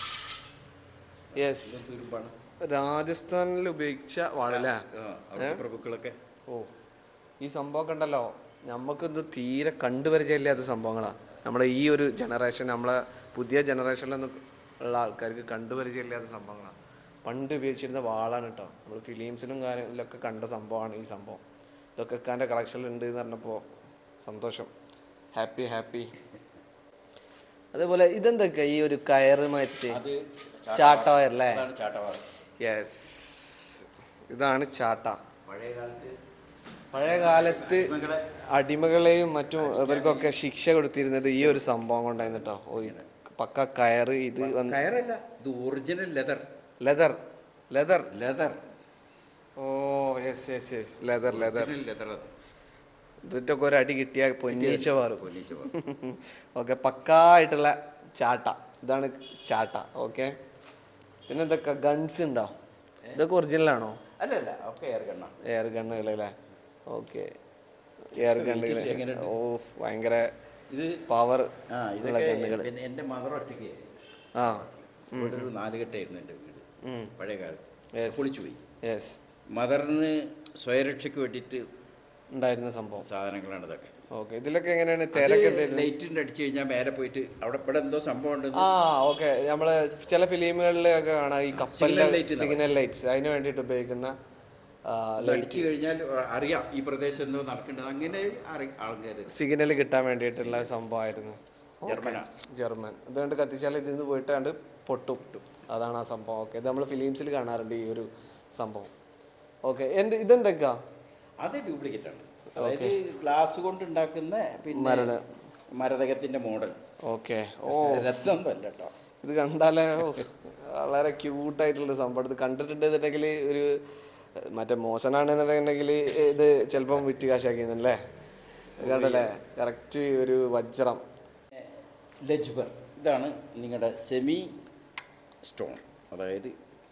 യെസ് ഇത് തുരുമ്പാണ് രാജസ്ഥാനിൽ ഉപയോഗിച്ച വാളല്ലേ ആ, അവിടുത്തെ പ്രഭുക്കളൊക്കെ ഓ ഈ സംഭവമൊക്കെ ഉണ്ടല്ലോ നമുക്കിത് തീരെ കണ്ടുപരിചയമില്ലാത്ത സംഭവങ്ങളാണ് നമ്മുടെ ഈ ഒരു ജനറേഷൻ നമ്മളെ പുതിയ ജനറേഷനിലൊന്നും ഉള്ള ആൾക്കാർക്ക് കണ്ടുപരിചയമില്ലാത്ത സംഭവങ്ങളാണ് പണ്ട് ഉപയോഗിച്ചിരുന്ന വാളാണ് കേട്ടോ നമ്മൾ ഫിലിംസിലും കാര്യങ്ങളിലൊക്കെ കണ്ട സംഭവമാണ് ഈ സംഭവം ഇതൊക്കെ എൻ്റെ കളക്ഷനിൽ ഉണ്ട് എന്ന് പറഞ്ഞപ്പോൾ സന്തോഷം ഹാപ്പി ഹാപ്പി അതേപോലെ ഇതെന്തൊക്കെ ഈ ഒരു കയറ് മാറ്റി അത് ചാട്ട വയറല്ലേ അതാണ് ചാട്ടവാർ യെസ് ഇതാണ് ചാട്ട പഴയ കാലത്ത് പഴയ കാലത്ത് നിങ്ങളെ അടിമകളെയും മറ്റും ഇവർക്കൊക്കെ ശിക്ഷ കൊടുത്തിരുന്നത് ഈ ഒരു സംഭവം കൊണ്ടായിരുന്നു കേട്ടോ ഓ, ഈ പക്ക കയറ് ഇത് വന്ന് കയറല്ല ഇത് original leather leather leather leather oh yes yes yes leather leather original leather അത് ഇതിട്ടൊക്കെ ഒരു അടി കിട്ടിയാൽ പൊന്നീച്ച മാറും പൊന്നിച്ച് പോ. ഓക്കെ പക്കായിട്ടുള്ള ചാട്ട ഇതാണ് ചാട്ട ഓക്കെ പിന്നെ എന്തൊക്കെ ഗൺസ് ഉണ്ടോ ഇതൊക്കെ ഒറിജിനൽ ആണോ അല്ല അല്ല ഒക്കെ എയർ കണ്ണ എയർ ഗണ്ണുകൾ അല്ലേ ഓക്കെ എയർ ഗണ്ണുകൾ എങ്ങനെയുണ്ട്? ഓ ഭയങ്കര ഇത് പവർ ആ ഇതൊക്കെ പിന്നെ എൻ്റെ മദർ ഒറ്റയ്ക്ക് ആ ഇവിടെ ഒരു നാലുകെട്ടായിരുന്നു എൻ്റെ വീട് പഴയ കാലത്ത് Yes. പൊളിച്ചു പോയി യെസ് മദറിന് സ്വയരക്ഷയ്ക്ക് വേണ്ടിയിട്ട് ഉണ്ടായിരുന്ന സംഭവം സാധനങ്ങളാണ് ഇതൊക്കെ ഓക്കെ ഇതിലൊക്കെ എങ്ങനെയാണ് തിരക്ക് ലൈറ്റിൻ്റെ അടിച്ചു കഴിഞ്ഞാൽ മേലെ പോയിട്ട് അവിടെ ഇവിടെ എന്തോ സംഭവം ഉണ്ടെന്ന് ആ ഓക്കെ നമ്മള് ചില ഫിലിമുകളിലൊക്കെ കാണാം ഈ കപ്പലിലെ Signal light എന്നാ സിഗ്നൽ ലൈറ്റ്സ് അതിന് വേണ്ടിയിട്ട് ഉപയോഗിക്കുന്ന അടിച്ചു കഴിഞ്ഞാൽ അറിയാം ഈ പ്രദേശം എന്തോ നടക്കേണ്ടത് അങ്ങനെ ആൾക്കാർ സിഗ്നൽ കിട്ടാൻ വേണ്ടിയിട്ടുള്ള സംഭവമായിരുന്നു ജർമ്മന ജർമ്മൻ അതുകൊണ്ട് കത്തിച്ചാൽ ഇതിൽ നിന്ന് പോയിട്ട് കണ്ട് പൊട്ടും അതാണ് ആ സംഭവം ഓക്കെ ഇത് നമ്മൾ ഫിലിംസിൽ കാണാറുണ്ട് ഈ ഒരു സംഭവം ഓക്കെ എന്ത് ഇതെന്തൊക്കെയാ അത് ഡ്യൂപ്ലിക്കേറ്റ് ആണ് അതായത് ഗ്ലാസ് കൊണ്ട് ഉണ്ടാക്കുന്ന പിന്നെ മരട്. മരതകത്തിന്റെ മോഡൽ ഓക്കെ ഓ രത്നമൊന്നും അല്ല കേട്ടോ ഇത് കണ്ടാലേ ഓ, വളരെ ക്യൂട്ടായിട്ടുള്ള സംഭവം ഇത് കണ്ടിട്ടുണ്ടെന്നുണ്ടെങ്കിൽ ഒരു ഏഹ്, മറ്റേ മോശനാണെന്നുണ്ടെങ്കിൽ ഇത് ചിലപ്പം വിറ്റ് കാശാക്കിയെന്നല്ലേ കണ്ടല്ലേ കറക്റ്റ് ഒരു വജ്രം ലജ്ബർ ഇതാണ് നിങ്ങളുടെ സെമി സ്റ്റോൺ അതായത്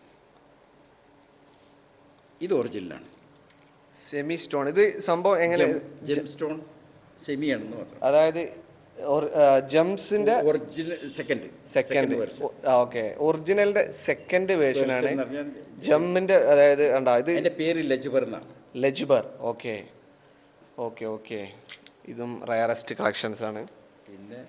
ഇത് ഒറിജിനലാണ് സെമി സ്റ്റോൺ ഇത് സംഭവം എങ്ങനെ ജെം സ്റ്റോൺ സെമിയാണെന്ന് മാത്രം അതായത് ജംസിന്റെ original second second version okay ഒറിജിനലിന്റെ സെക്കൻഡ് വേർഷൻ ആണ് എന്ന് പറഞ്ഞാൽ ജമ്മിന്റെ അതായത് കണ്ടോ ഇത് അതിന്റെ പേര് ലജുബർ എന്നാണ് ലജ്ബർ ഓക്കെ ഓക്കെ ഓക്കെ ഇതും റയറസ്റ്റ് കളക്ഷൻസ് ആണ് പിന്നെ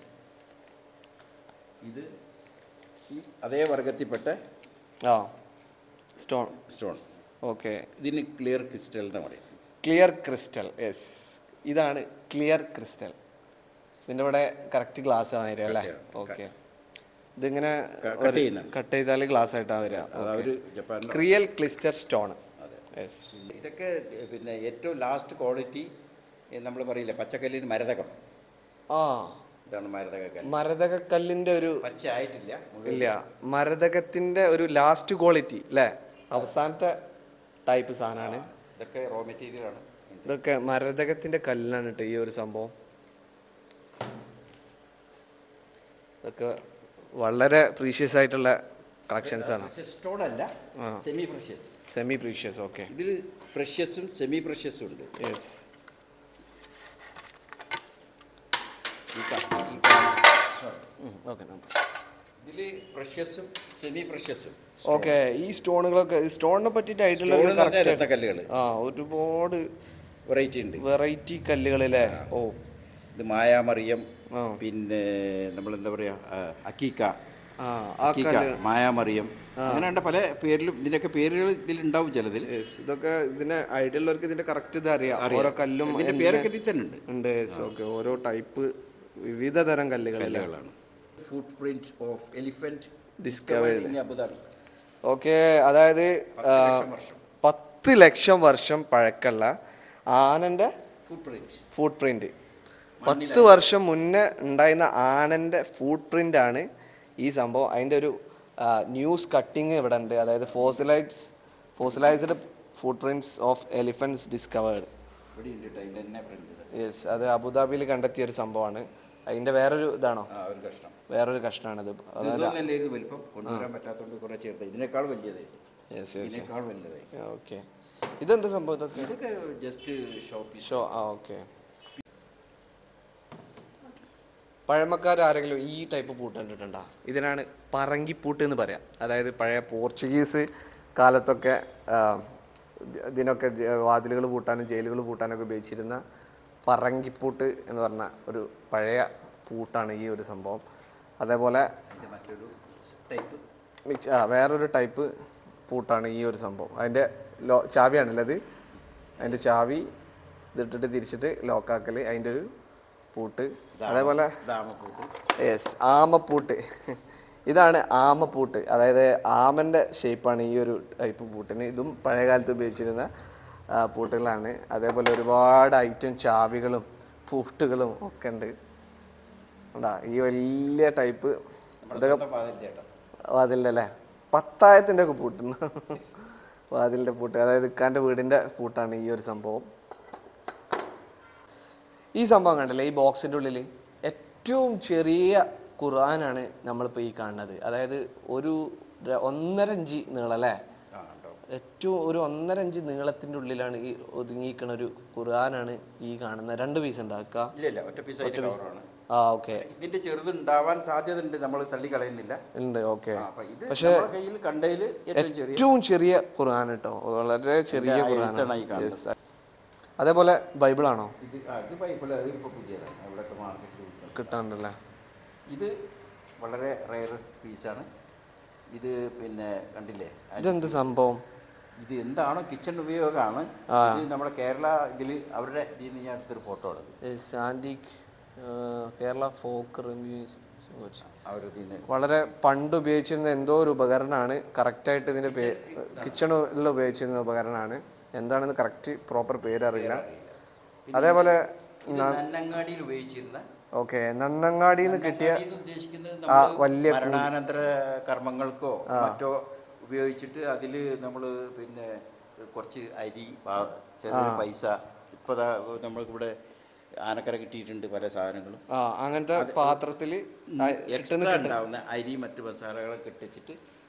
ഇത് ഈ അതേ വർഗത്തിൽപ്പെട്ട ആ സ്റ്റോൺ സ്റ്റോൺ ഓക്കെ ഇതിന് ക്ലിയർ ക്രിസ്റ്റൽ എന്ന് പറയും ക്ലിയർ ക്രിസ്റ്റൽ യെസ് ഇതാണ് ക്ലിയർ ക്രിസ്റ്റൽ ഇതിൻ്റെ ഇവിടെ കറക്റ്റ് ഗ്ലാസ് ആയിരിക്കും അല്ലേ Cut ഓക്കെ ഇതിങ്ങനെ ക- cut ചെയ്യുന്നതാണ്. കട്ട് ചെയ്താൽ ഗ്ലാസ് ആയിട്ടാണ് വരിക അത് അവർ ജപ്പാനിൽ ക്രിയൽ ക്ലിസ്റ്റർ സ്റ്റോൺ അതെ യെസ് ഇതൊക്കെ പിന്നെ ഏറ്റവും ലാസ്റ്റ് ക്വാളിറ്റി നമ്മൾ പറയില്ലേ പച്ചക്കല്ലിന് മരതകം ആ ഇതാണ് മരതക കല്ല് മരതക കല്ലിൻ്റെ ഒരു പച്ച ആയിട്ടില്ല മുഴുവൻ ഇല്ല മരതകത്തിൻ്റെ ഒരു ലാസ്റ്റ് ക്വാളിറ്റി അല്ലേ അവസാനത്തെ ടൈപ്പ് സാധനമാണ് ഇതൊക്കെ റോ മെറ്റീരിയൽ ആണ് ഇതൊക്കെ മരതകത്തിൻ്റെ കല്ലാണ് കേട്ടോ ഈ ഒരു സംഭവം ഇതൊക്കെ വളരെ പ്രീഷ്യസ് ആയിട്ടുള്ള കളക്ഷൻസ് ആണ് സ്റ്റോൺ അല്ല ആ. Semi precious semi precious okay ഇതിൽ പ്രഷ്യസും സെമി പ്രഷ്യസും ഉണ്ട് യെസ് ഈ കാ- ഈ കാ- sorry. ഓക്കെ ഇതില് പ്രഷ്യസും സെമി പ്രഷ്യസും ഓക്കെ ഈ സ്റ്റോണുകളൊക്കെ സ്റ്റോണിനെ പറ്റിയിട്ടായിട്ടുള്ള ഒരു കറക്റ്റ് രത്നക്കല്ലുകൾ ആ ഒരുപാട് വെറൈറ്റി ഉണ്ട് വെറൈറ്റി കല്ലുകളല്ലേ ഓ ഇത് മായാമറിയം ആ പിന്നെ നമ്മൾ എന്താ പറയാ ആ, അക്കീക്ക ആ ആ അക്കീക്ക കല്ല് മായാമറിയം അങ്ങനെയുണ്ട് പല പേരിലും ഇതിൻ്റെയൊക്കെ പേരുകൾ ഇതിലുണ്ടാവും ചിലതിൽ Yes, ഇതൊക്കെ ഇതിന് ഐഡിയ ഉള്ളവർക്ക് ഇതിന്റെ കറക്റ്റ് ഇത് അറിയാം ഓരോ കല്ലും ഇതിന്റെ എന്തിന് പേരൊക്കെ ഇതിൽ തന്നെ ഉണ്ട് ഉണ്ട് ഓക്കെ ഓരോ ടൈപ്പ് വിവിധ തരം കല്ലുകളല്ലേ കല്ലുകളാണ് foot print of elephant discovery in Abu Dhabi okay അതായത് ആ, ലക്ഷം വർഷം പത്ത് ലക്ഷം വർഷം പഴക്കമുള്ള ആനന്റെ ഫുട് പ്രിന്റ് ഫുട് പ്രിന്റ് പത്ത് വർഷം മുന്നേ ഉണ്ടായിരുന്ന ആനന്റെ ഫുട് പ്രിന്റ് ആണ് ഈ സംഭവം അതിന്റെ ഒരു ന്യൂസ് കട്ടിങ് ഇവിടെ ഉണ്ട് അതായത് fossilites fossilised foot prints of elephants discovered ഇവിടെ ഉണ്ട് ട്ടോ, ഇതിന്റെ തന്നെ പ്രിന്റ് യെസ് അത് അബുദാബിയിൽ കണ്ടെത്തിയ ഒരു സംഭവമാണ് അതിന്റെ വേറൊരു ഇതാണോ ആ ഒരു കഷ്ണം വേറൊരു കഷ്ണമാണിത് അതായത് ഇതൊന്നല്ലേ ഇത് വലിപ്പം കൊണ്ടുവരാൻ പറ്റാത്തതുകൊണ്ട് കുറെ ചേർത്ത് ഇതിനേക്കാൾ വലിയതായി യെസ് യെസ് ഇതിനേക്കാൾ വലുതായി ഓക്കെ ഇതെന്ത് സംഭവം ഇതൊക്കെ ഇതൊക്കെ ജസ്റ്റ് ഷോപ്പ് ഷോ ആ ഓക്കെ പഴമക്കാർ ആരെങ്കിലും ഈ ടൈപ്പ് പൂട്ട് കണ്ടിട്ടുണ്ടോ ഇതിനാണ് പറങ്കിപ്പൂട്ട് എന്ന് പറയാം അതായത് പഴയ പോർച്ചുഗീസ് കാലത്തൊക്കെ ആ, ഇത് ഇതിനൊക്കെ വാതിലുകൾ പൂട്ടാനും ജയിലുകൾ പൂട്ടാനൊക്കെ ഉപയോഗിച്ചിരുന്ന പറങ്കിപ്പൂട്ട് എന്ന് പറഞ്ഞ ഒരു പഴയ പൂട്ടാണ് ഈ ഒരു സംഭവം അതേപോലെ മറ്റൊരു ടൈപ്പ് മിക്സ് ആ വേറൊരു ടൈപ്പ് പൂട്ടാണ് ഈ ഒരു സംഭവം അതിൻ്റെ ലോ ചാവിയാണല്ലോ അത് അതിൻ്റെ ചാവി ഇതിട്ടിട്ട് തിരിച്ചിട്ട് ലോക്കാക്കൽ അതിൻ്റെ ഒരു പൂട്ട് അതേപോലെ ദാമപ്പൂട്ട് യെസ് ആമപ്പൂട്ട് ഇതാണ് ആമപ്പൂട്ട് അതായത് ആമൻ്റെ ഷേപ്പാണ് ഈ ഒരു ടൈപ്പ് പൂട്ടിന് ഇതും പഴയ കാലത്ത് ഉപയോഗിച്ചിരുന്ന ആ, പൂട്ടുകളാണ് അതേപോലെ ഒരുപാട് ഐറ്റം ചാവികളും പൂട്ടുകളും ഒക്കെ ഉണ്ട് ഉണ്ടാ ഈ വലിയ ടൈപ്പ് ഇതൊക്കെ പാതിൻ്റെ കേട്ടോ വാതിലിൻ്റെ അല്ലേ പത്തായത്തിൻ്റെ ഒക്കെ പൂട്ടുന്നു വാതിലിൻ്റെ പൂട്ട് അതായത് ഇക്കാൻ്റെ വീടിൻ്റെ പൂട്ടാണ് ഈ ഒരു സംഭവം ഈ സംഭവം കണ്ടില്ലേ ഈ ബോക്സിൻ്റെ ഉള്ളിൽ ഏറ്റവും ചെറിയ ഖുർആനാണ് നമ്മളിപ്പോൾ ഈ കാണുന്നത് അതായത് ഒരു ര- ഒന്നര ഇഞ്ച് നീളം അല്ലേ ആ ഉണ്ടോ ഏറ്റവും ഒരു ഒന്നര ഇഞ്ച് നീളത്തിൻ്റെ ഉള്ളിലാണ് ഈ ഒതുങ്ങിയിരിക്കണ ഒരു ഖുർആനാണ് ഈ കാണുന്ന രണ്ട് പീസ് ഉണ്ടാക്കുക ഇല്ല ഇല്ല ഒറ്റ പീസായിട്ട് കവറാണ് ആ ഓക്കെ ഇതിന്റെ ചെറുത് ഉണ്ടാവാൻ സാധ്യത ഉണ്ട് നമ്മൾ തള്ളി കളയുന്നില്ല ഉണ്ട് ഓക്കെ ആ, അപ്പൊ ഇത് നമ്മുടെ കയ്യിൽ കണ്ടതിൽ ഏറ്റവും ചെറിയ ഏറ്റവും ചെറിയ ഖുർആൻ കേട്ടോ വളരെ ചെറിയ ഖുർആൻ എഴുത്താണ് ഈ കാണുന്നത്. അതേപോലെ ബൈബിളാണോ ഇത് ആ, ഇത് പൈപ്പിൽ അത് ഇപ്പോൾ പുതിയതാണ് ഇവിടെയൊക്കെ മാർക്കറ്റിൽ വിൽക്കുന്നത് കിട്ടാണ്ടല്ലേ ഇത് വളരെ റയറസ്റ്റ് പീസാണ് ഇത് പിന്നെ കണ്ടില്ലേ ആ, ഇതെന്ത് സംഭവം ഇത് എന്താണോ കിച്ചൺ ഉപയോഗമാണ് ആ. ഇത് നമ്മുടെ കേരള ഇതിൽ അവരുടെ ഇതിൽ നിന്ന് ഞാൻ എടുത്തൊരു ഫോട്ടോ ആണ് സാൻഡിക് കേരള ഫോക്ക് അവരുടെ ഇതിൽ നിന്ന് വളരെ പണ്ട് ഉപയോഗിച്ചിരുന്ന എന്തോ ഒരു ഉപകരണമാണ് കറക്റ്റായിട്ട് ഇതിൻ്റെ പേ കിച്ചണിൽ ഉപയോഗിച്ചിരുന്ന ഉപകരണമാണ് എന്താണെന്ന് കറക്റ്റ് പ്രോപ്പർ പേര് അറിയില്ല അതേപോലെ ഇത് നന്നങ്ങാടിയിൽ ഉപയോഗിച്ചിരുന്ന ഓക്കെ നന്നങ്ങാടിയിൽ നിന്ന് കിട്ടിയ നന്നങ്ങാടി എന്ന് ഉദ്ദേശിക്കുന്നത് ആ നമ്മള് വലിയ മരണാനന്തര കർമ്മങ്ങൾക്കോ മറ്റോ ഉപയോഗിച്ചിട്ട് അതിൽ നമ്മൾ പിന്നെ കുറച്ച് അരി പാ- ചെറിയ പൈസ ഇപ്പോൾ നമ്മൾക്കിവിടെ ആനക്കര കിട്ടിയിട്ടുണ്ട് പല സാധനങ്ങളും ആ അങ്ങനത്തെ പാത്രത്തിൽ എക്സ്ട്രാ ഉണ്ടാവുന്ന അരി മറ്റ് മസാലകളൊക്കെ ഇട്ടിച്ചിട്ട്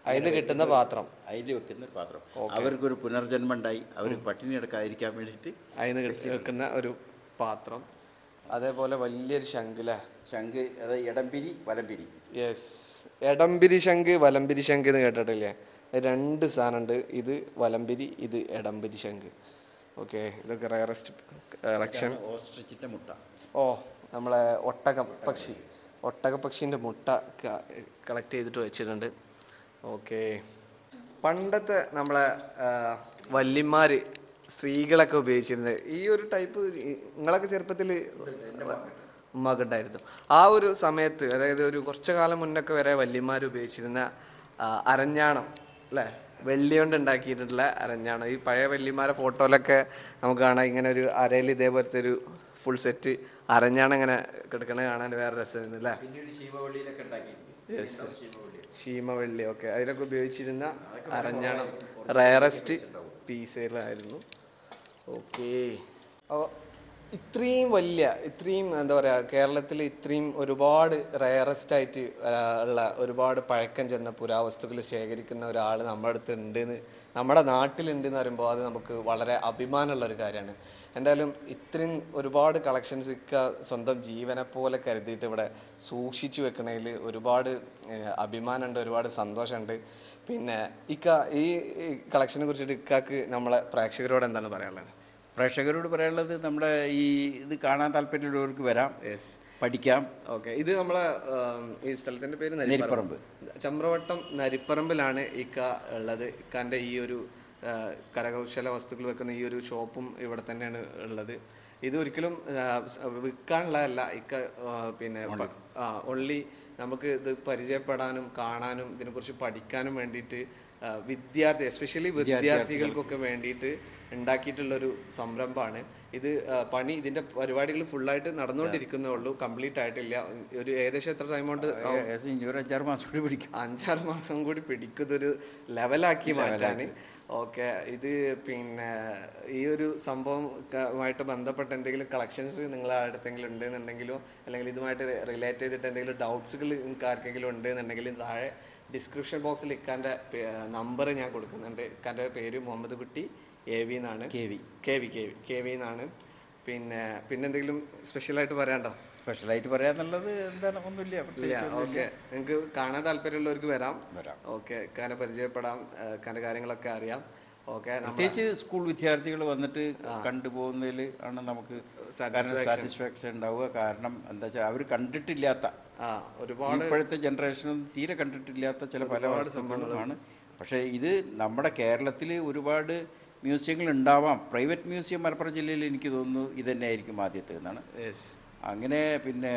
അതിൽ കിട്ടുന്ന പാത്രം അതിൽ വെക്കുന്ന ഒരു പാത്രം അവർക്കൊരു പുനർജന്മം ഉണ്ടായി അവർ പട്ടിണി എടുക്കാതിരിക്കാൻ വേണ്ടിയിട്ട് അതിന് കിട്ടി വെക്കുന്ന ഒരു പാത്രം അതേപോലെ വലിയൊരു ശംഖിലെ ശംഖ് അത് ഇടംപിരി വലംപിരി യെസ് എടംപിരി ശംഖ് വലംപിരി ശംഖ് എന്ന് കേട്ടിട്ടില്ലേ അത് രണ്ട് സാധനമുണ്ട് ഇത് വലംപിരി ഇത് എടംപിരി ശംഖ് ഓക്കെ ഇതൊക്കെ റയറസ്റ്റ് കളക്ഷൻ ഓസ്ട്രിച്ചിൻ്റെ മുട്ട ഓ നമ്മളെ ഒട്ടക പക്ഷി ഒട്ടക പക്ഷീൻ്റെ മുട്ട കളക്ട് ചെയ്തിട്ട് വെച്ചിട്ടുണ്ട് ഓക്കെ പണ്ടത്തെ നമ്മളെ ആ, വല്യന്മാര് സ്ത്രീകളൊക്കെ ഉപയോഗിച്ചിരുന്നത് ഈ ഒരു ടൈപ്പ് നിങ്ങളൊക്കെ ചെറുപ്പത്തിൽ മകളുണ്ടായിരുന്നു ആ ഒരു സമയത്ത് അതായത് ഒരു കുറച്ചു കാലം മുന്നൊക്കെ വരെ വല്യന്മാർ ഉപയോഗിച്ചിരുന്ന ആ, അരഞ്ഞാണം അല്ലേ വെള്ളി കൊണ്ട് ഉണ്ടാക്കിയിട്ടുള്ള അരഞ്ഞാണം ഈ പഴയ വല്യന്മാരെ ഫോട്ടോയിലൊക്കെ നമുക്ക് കാണാം ഇങ്ങനെ ഒരു അരയിൽ ഇതേപോലത്തെ ഒരു ഫുൾ സെറ്റ് അരഞ്ഞാണം ഇങ്ങനെ കിടക്കണ കാണാൻ വേറെ രസമായിരുന്നു അല്ലേ പിന്നീട് ശിവവള്ളിയിലൊക്കെ ഉണ്ടാക്കി ശീമവെള്ളി ഒക്കെ അതിലൊക്കെ ഉപയോഗിച്ചിരുന്ന അരഞ്ഞാണം റയറസ്റ്റ് പീസുകളായിരുന്നു ഓക്കെ ഇത്രയും വലിയ ഇത്രയും എന്താ പറയുക കേരളത്തിൽ ഇത്രയും ഒരുപാട് റയറസ്റ്റ് ആയിട്ട് ആ, ഉള്ള ഒരുപാട് പഴക്കം ചെന്ന പുരാവസ്തുക്കൾ ശേഖരിക്കുന്ന ഒരാൾ നമ്മുടെ അടുത്ത് ഉണ്ടെന്ന് നമ്മുടെ നാട്ടിലുണ്ട് എന്ന് പറയുമ്പോൾ അത് നമുക്ക് വളരെ അഭിമാനമുള്ള ഒരു കാര്യമാണ് എന്തായാലും ഇത്രയും ഒരുപാട് കളക്ഷൻസ് ഇക്ക സ്വന്തം ജീവനെ പോലെ കരുതിയിട്ട് ഇവിടെ സൂക്ഷിച്ചു വെക്കണതിൽ ഒരുപാട് ഏഹ്, അഭിമാനമുണ്ട് ഒരുപാട് സന്തോഷമുണ്ട് പിന്നെ ഇക്ക ഈ കളക്ഷനെ കുറിച്ചിട്ട് ഇക്കാക്ക് നമ്മളെ പ്രേക്ഷകരോട് എന്താണ് പറയാനുള്ളത് പ്രേക്ഷകരോട് പറയാനുള്ളത് നമ്മുടെ ഈ ഇത് കാണാൻ താല്പര്യമുള്ളവർക്ക് വരാം യെസ് പഠിക്കാം ഓക്കെ ഇത് നമ്മളെ ആം, ഈ സ്ഥലത്തിന്റെ പേര് നെരിപ്പറമ്പ്. ചമ്രവട്ടം നരിപ്പറമ്പിലാണ് ഇക്ക ഉള്ളത് ഇക്കാന്റെ ഈ ഒരു ആ, കരകൗശല വസ്തുക്കൾ വെക്കുന്ന ഈ ഒരു ഷോപ്പും ഇവിടെ തന്നെയാണ് ഉള്ളത് ഇത് ഒരിക്കലും ആ, സ് വിൽക്കാനുള്ളതല്ല ഇക്ക ആ, പിന്നെ ഓൺലി നമുക്ക് ഇത് പരിചയപ്പെടാനും കാണാനും ഇതിനെക്കുറിച്ച് പഠിക്കാനും വേണ്ടിയിട്ട് ആ, വിദ്യാർത്ഥി എസ്പെഷ്യലി വിദ്യാർത്ഥികൾക്കൊക്കെ വേണ്ടിയിട്ട് ഉണ്ടാക്കിയിട്ടുള്ളൊരു സംരംഭമാണ് ഇത് ആ, പണി ഇതിന്റെ പരിപാടികൾ ഫുള്ളായിട്ട് നടന്നുകൊണ്ടിരിക്കുന്നേ ഉള്ളൂ കംപ്ലീറ്റ് ആയിട്ടില്ല ഒരു ഏകദേശം എത്ര ടൈം കൊണ്ട് ഏകദേശം ഇനി ഒരു അഞ്ചാറ് മാസം കൂടി പിടിക്കും അഞ്ചാറ് മാസം കൂടി പിടിക്കും ഇതൊരു ലെവലാക്കി മാറ്റാൻ ഓക്കെ ഇത് പിന്നെ ഈ ഒരു സംഭവമായിട്ട് ബന്ധപ്പെട്ട എന്തെങ്കിലും കളക്ഷൻസ് നിങ്ങളെ അടുത്തെങ്കിലും ഉണ്ടെന്നുണ്ടെങ്കിലോ അല്ലെങ്കിൽ ഇതുമായിട്ട് റിലേറ്റ് ചെയ്തിട്ട് എന്തെങ്കിലും ഡൗട്ട്സുകൾ നിങ്ങൾക്ക് ആർക്കെങ്കിലും ഉണ്ടെന്നുണ്ടെങ്കിൽ താഴെ ഡിസ്ക്രിപ്ഷൻ ബോക്സിൽ ഇക്കാൻ്റെ നമ്പർ ഞാൻ കൊടുക്കുന്നുണ്ട് ഇക്കാൻ്റെ പേര് മുഹമ്മദ് കുട്ടി എ വി എന്നാണ് K V K V K V K V എന്നാണ് പിന്നെ പിന്നെ എന്തെങ്കിലും സ്പെഷ്യലായിട്ട് പറയാണ്ടോ സ്പെഷ്യലായിട്ട് പറയാന്നുള്ളത് എന്താണ് ഒന്നുമില്ല ഇല്ല പ്രത്യേകിച്ച് ഓക്കെ നിങ്ങൾക്ക് കാണാൻ താല്പര്യമുള്ളവർക്ക് വരാം വരാം ഓക്കെ കാനെ പരിചയപ്പെടാം കാൻ്റെ കാര്യങ്ങളൊക്കെ അറിയാം ഓക്കെ പ്രത്യേകിച്ച് സ്കൂൾ വിദ്യാർത്ഥികൾ വന്നിട്ട് കണ്ടുപോകുന്നതിൽ ആണ് നമുക്ക് സാറ്റിസ്ഫാക്ഷൻ ഉണ്ടാവുക കാരണം എന്താ വെച്ചാൽ അവർ കണ്ടിട്ടില്ലാത്ത ആ ഒരുപാട് ഇപ്പോഴത്തെ ജനറേഷനൊന്നും തീരെ കണ്ടിട്ടില്ലാത്ത ചില പല വസ്തുക്കളുമാണ് പക്ഷേ ഇത് നമ്മുടെ കേരളത്തിൽ ഒരുപാട് മ്യൂസിയങ്ങൾ ഉണ്ടാവാം പ്രൈവറ്റ് മ്യൂസിയം മലപ്പുറം ജില്ലയിൽ എനിക്ക് തോന്നുന്നു ഇത് തന്നെ ആയിരിക്കും ആദ്യത്തെ എന്നാണ് യെസ് അങ്ങനെ പിന്നെ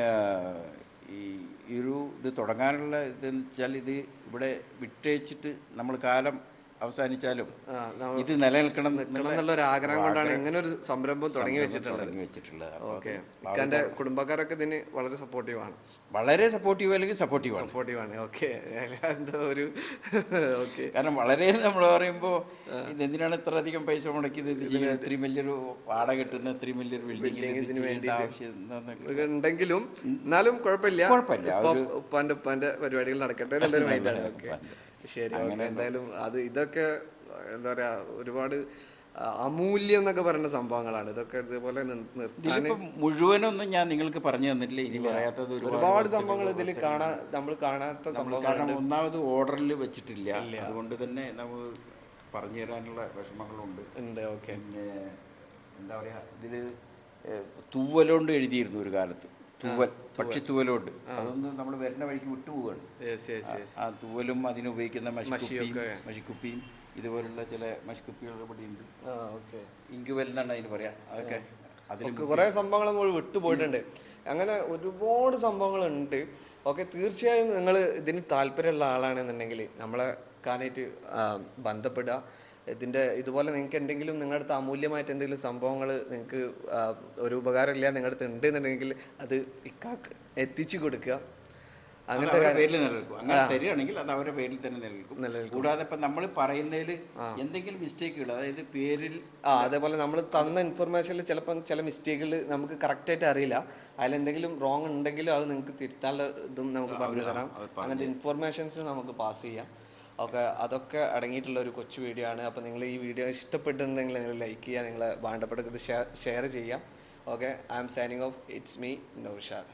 ഈ ഈ ഒരു ഇത് തുടങ്ങാനുള്ള ഇതെന്ന് വെച്ചാൽ ഇത് ഇവിടെ വിട്ടേച്ചിട്ട് നമ്മൾ കാലം അവസാനിച്ചാലും ആ നമ്മ- ഇത് നിലനിൽക്കണം നിൽക്കണം എന്നുള്ള ഒരു ആഗ്രഹം കൊണ്ടാണ് ഇങ്ങനെ ഒരു സംരംഭം തുടങ്ങി വെച്ചിട്ടുള്ളത് തുടങ്ങി വെച്ചിട്ടുള്ളത് അപ്പോൾ ഓക്കെ ഇക്കാന്റെ കുടുംബക്കാരൊക്കെ ഇതിന് വളരെ സപ്പോർട്ടീവ് ആണ് വളരെ സപ്പോർട്ടീവ് അല്ലെങ്കിൽ സപ്പോർട്ടീവ് ആണ് സപ്പോർട്ടീവ് ആണ് ഓക്കെ എന്തോ ഒരു ഓക്കെ കാരണം വളരെ നമ്മൾ പറയുമ്പോൾ ഇത് എന്തിനാണ് ഇത്ര അധികം പൈസ മുടക്കിയത് ഇത് ചെയ്യാൻ ഇത്രയും വലിയൊരു വാടക കിട്ടുന്ന ഇത്രയും വലിയൊരു ബിൽഡിംഗ് ഇത് ചെയ്യേണ്ട ആവശ്യം എന്താന്നൊക്കെ ഉണ്ടെങ്കിലും എന്നാലും കുഴപ്പമില്ല കുഴപ്പമില്ല, ഇപ്പൊ ഉപ്പാന്റെ ഉപ്പാന്റെ പരിപാടികൾ നടക്കട്ടെ എന്നുള്ളൊരു മൈൻഡാണ് ഓക്കെ ശരി ഓക്കെ എന്തായാലും അത് ഇതൊക്കെ എന്താ പറയാ ഒരുപാട് ആ, അമൂല്യം എന്നൊക്കെ പറയുന്ന സംഭവങ്ങളാണ് ഇതൊക്കെ ഇതുപോലെ നി- നിർത്താൻ ഇതിലിപ്പം മുഴുവനൊന്നും ഞാൻ നിങ്ങൾക്ക് പറഞ്ഞു തന്നിട്ടില്ല ഇനി പറയാത്തത് ഒരുപാട് സംഭവങ്ങൾ ഇതിൽ കാണാൻ നമ്മൾ കാണാത്ത സംഭവങ്ങൾ കാരണം ഒന്നാമത് ഓർഡറിൽ വെച്ചിട്ടില്ല അതുകൊണ്ട് തന്നെ നമുക്ക് പറഞ്ഞു തരാനുള്ള വിഷമങ്ങളുണ്ട് ഉണ്ട് ഓക്കെ പിന്നെ എന്താ പറയാ ഇതില് ഏഹ്, തൂവലുകൊണ്ട് എഴുതിയിരുന്നു ഒരു കാലത്ത് തൂവൽ പക്ഷി തൂവലുകൊണ്ട് അതൊന്ന് നമ്മൾ വരുന്ന വഴിക്ക് വിട്ടുപോവാണ് യെസ് യെസ് യെസ് ആ തൂവലും അതിനുപയോഗിക്കുന്ന മഷിക്കുപ്പിയും മഷിയൊക്കെ. മഷിക്കുപ്പിയും ഇതുപോലുള്ള ചില മഷിക്കുപ്പികൾ ഇവിടെ ഉണ്ട് ആ ഓക്കെ ഇങ്കുവൽ എന്നാണ് അതിന് പറയാ അതൊക്കെ അതിൽ കുറെ സംഭവങ്ങൾ നമ്മൾ വിട്ടുപോയിട്ടുണ്ട് അങ്ങനെ ഒരുപാട് സംഭവങ്ങളുണ്ട് ഓക്കെ തീർച്ചയായും നിങ്ങൾ ഇതിന് താല്പര്യമുള്ള ആളാണെന്നുണ്ടെങ്കിൽ നമ്മളെ കാനായിട്ട് ബന്ധപ്പെടുക ഇതിൻ്റെ ഇതുപോലെ നിങ്ങൾക്ക് എന്തെങ്കിലും നിങ്ങളുടെ അടുത്ത് അമൂല്യമായിട്ട് എന്തെങ്കിലും സംഭവങ്ങൾ നിങ്ങൾക്ക് ആ, ഒരു ഉപകാരമില്ല നിങ്ങളുടെ അടുത്ത് ഉണ്ട് എന്നുണ്ടെങ്കിൽ അത് ഇക്കാക്ക് എത്തിച്ചു കൊടുക്കുക അങ്ങനത്തെ അവരുടെ പേരിൽ നിലനിൽക്കും അങ്ങനെ തരികയാണെങ്കിൽ അത് അവരുടെ പേരിൽ തന്നെ നിലനിൽക്കും കൂടാതെ ഇപ്പം നമ്മൾ പറയുന്നതിൽ എന്തെങ്കിലും മിസ്റ്റേക്കുകൾ അതായത് പേരിൽ ആ അതേപോലെ നമ്മൾ തന്ന ഇൻഫർമേഷനിൽ ചിലപ്പം ചില മിസ്റ്റേക്കുകൾ നമുക്ക് കറക്റ്റായിട്ട് അറിയില്ല അതിലെന്തെങ്കിലും റോങ് ഉണ്ടെങ്കിലും അത് നിങ്ങൾക്ക് തിരുത്താനുള്ള ഇതും നമുക്ക് പറഞ്ഞു തരാം അങ്ങനത്തെ ഇൻഫർമേഷൻസ് നമുക്ക് പാസ് ചെയ്യാം ഒക്കെ അതൊക്കെ അടങ്ങിയിട്ടുള്ള ഒരു കൊച്ചു വീഡിയോ ആണ് അപ്പോൾ നിങ്ങൾ ഈ വീഡിയോ ഇഷ്ടപ്പെട്ടിട്ടുണ്ടെങ്കിൽ നിങ്ങൾ ലൈക്ക് ചെയ്യുക നിങ്ങൾ വേണ്ടപ്പെട്ടത് ഷെയർ ചെയ്യാം okay I am signing off it's me Naushad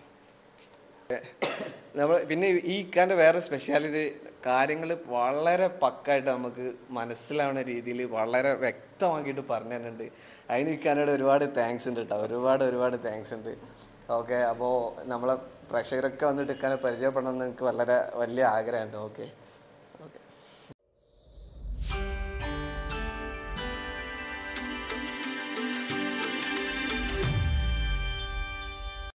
നമ്മൾ പിന്നെ ഈ ഇക്കാൻ്റെ വേറെ സ്പെഷ്യാലിറ്റി കാര്യങ്ങൾ വളരെ പക്കായിട്ട് നമുക്ക് മനസ്സിലാവുന്ന രീതിയിൽ വളരെ വ്യക്തമാക്കിയിട്ട് പറഞ്ഞു തരുന്നുണ്ട് അതിന് ഇക്കാനോട് ഒരുപാട് താങ്ക്സ് ഉണ്ട് കേട്ടോ ഒരുപാട് ഒരുപാട് താങ്ക്സ് ഉണ്ട് ഓക്കെ അപ്പോൾ നമ്മളെ പ്രേക്ഷകരൊക്കെ വന്നിട്ട് ഇക്കാനെ പരിചയപ്പെടണം എന്ന് എനിക്ക് വളരെ വലിയ ആഗ്രഹമുണ്ട് ഓക്കെ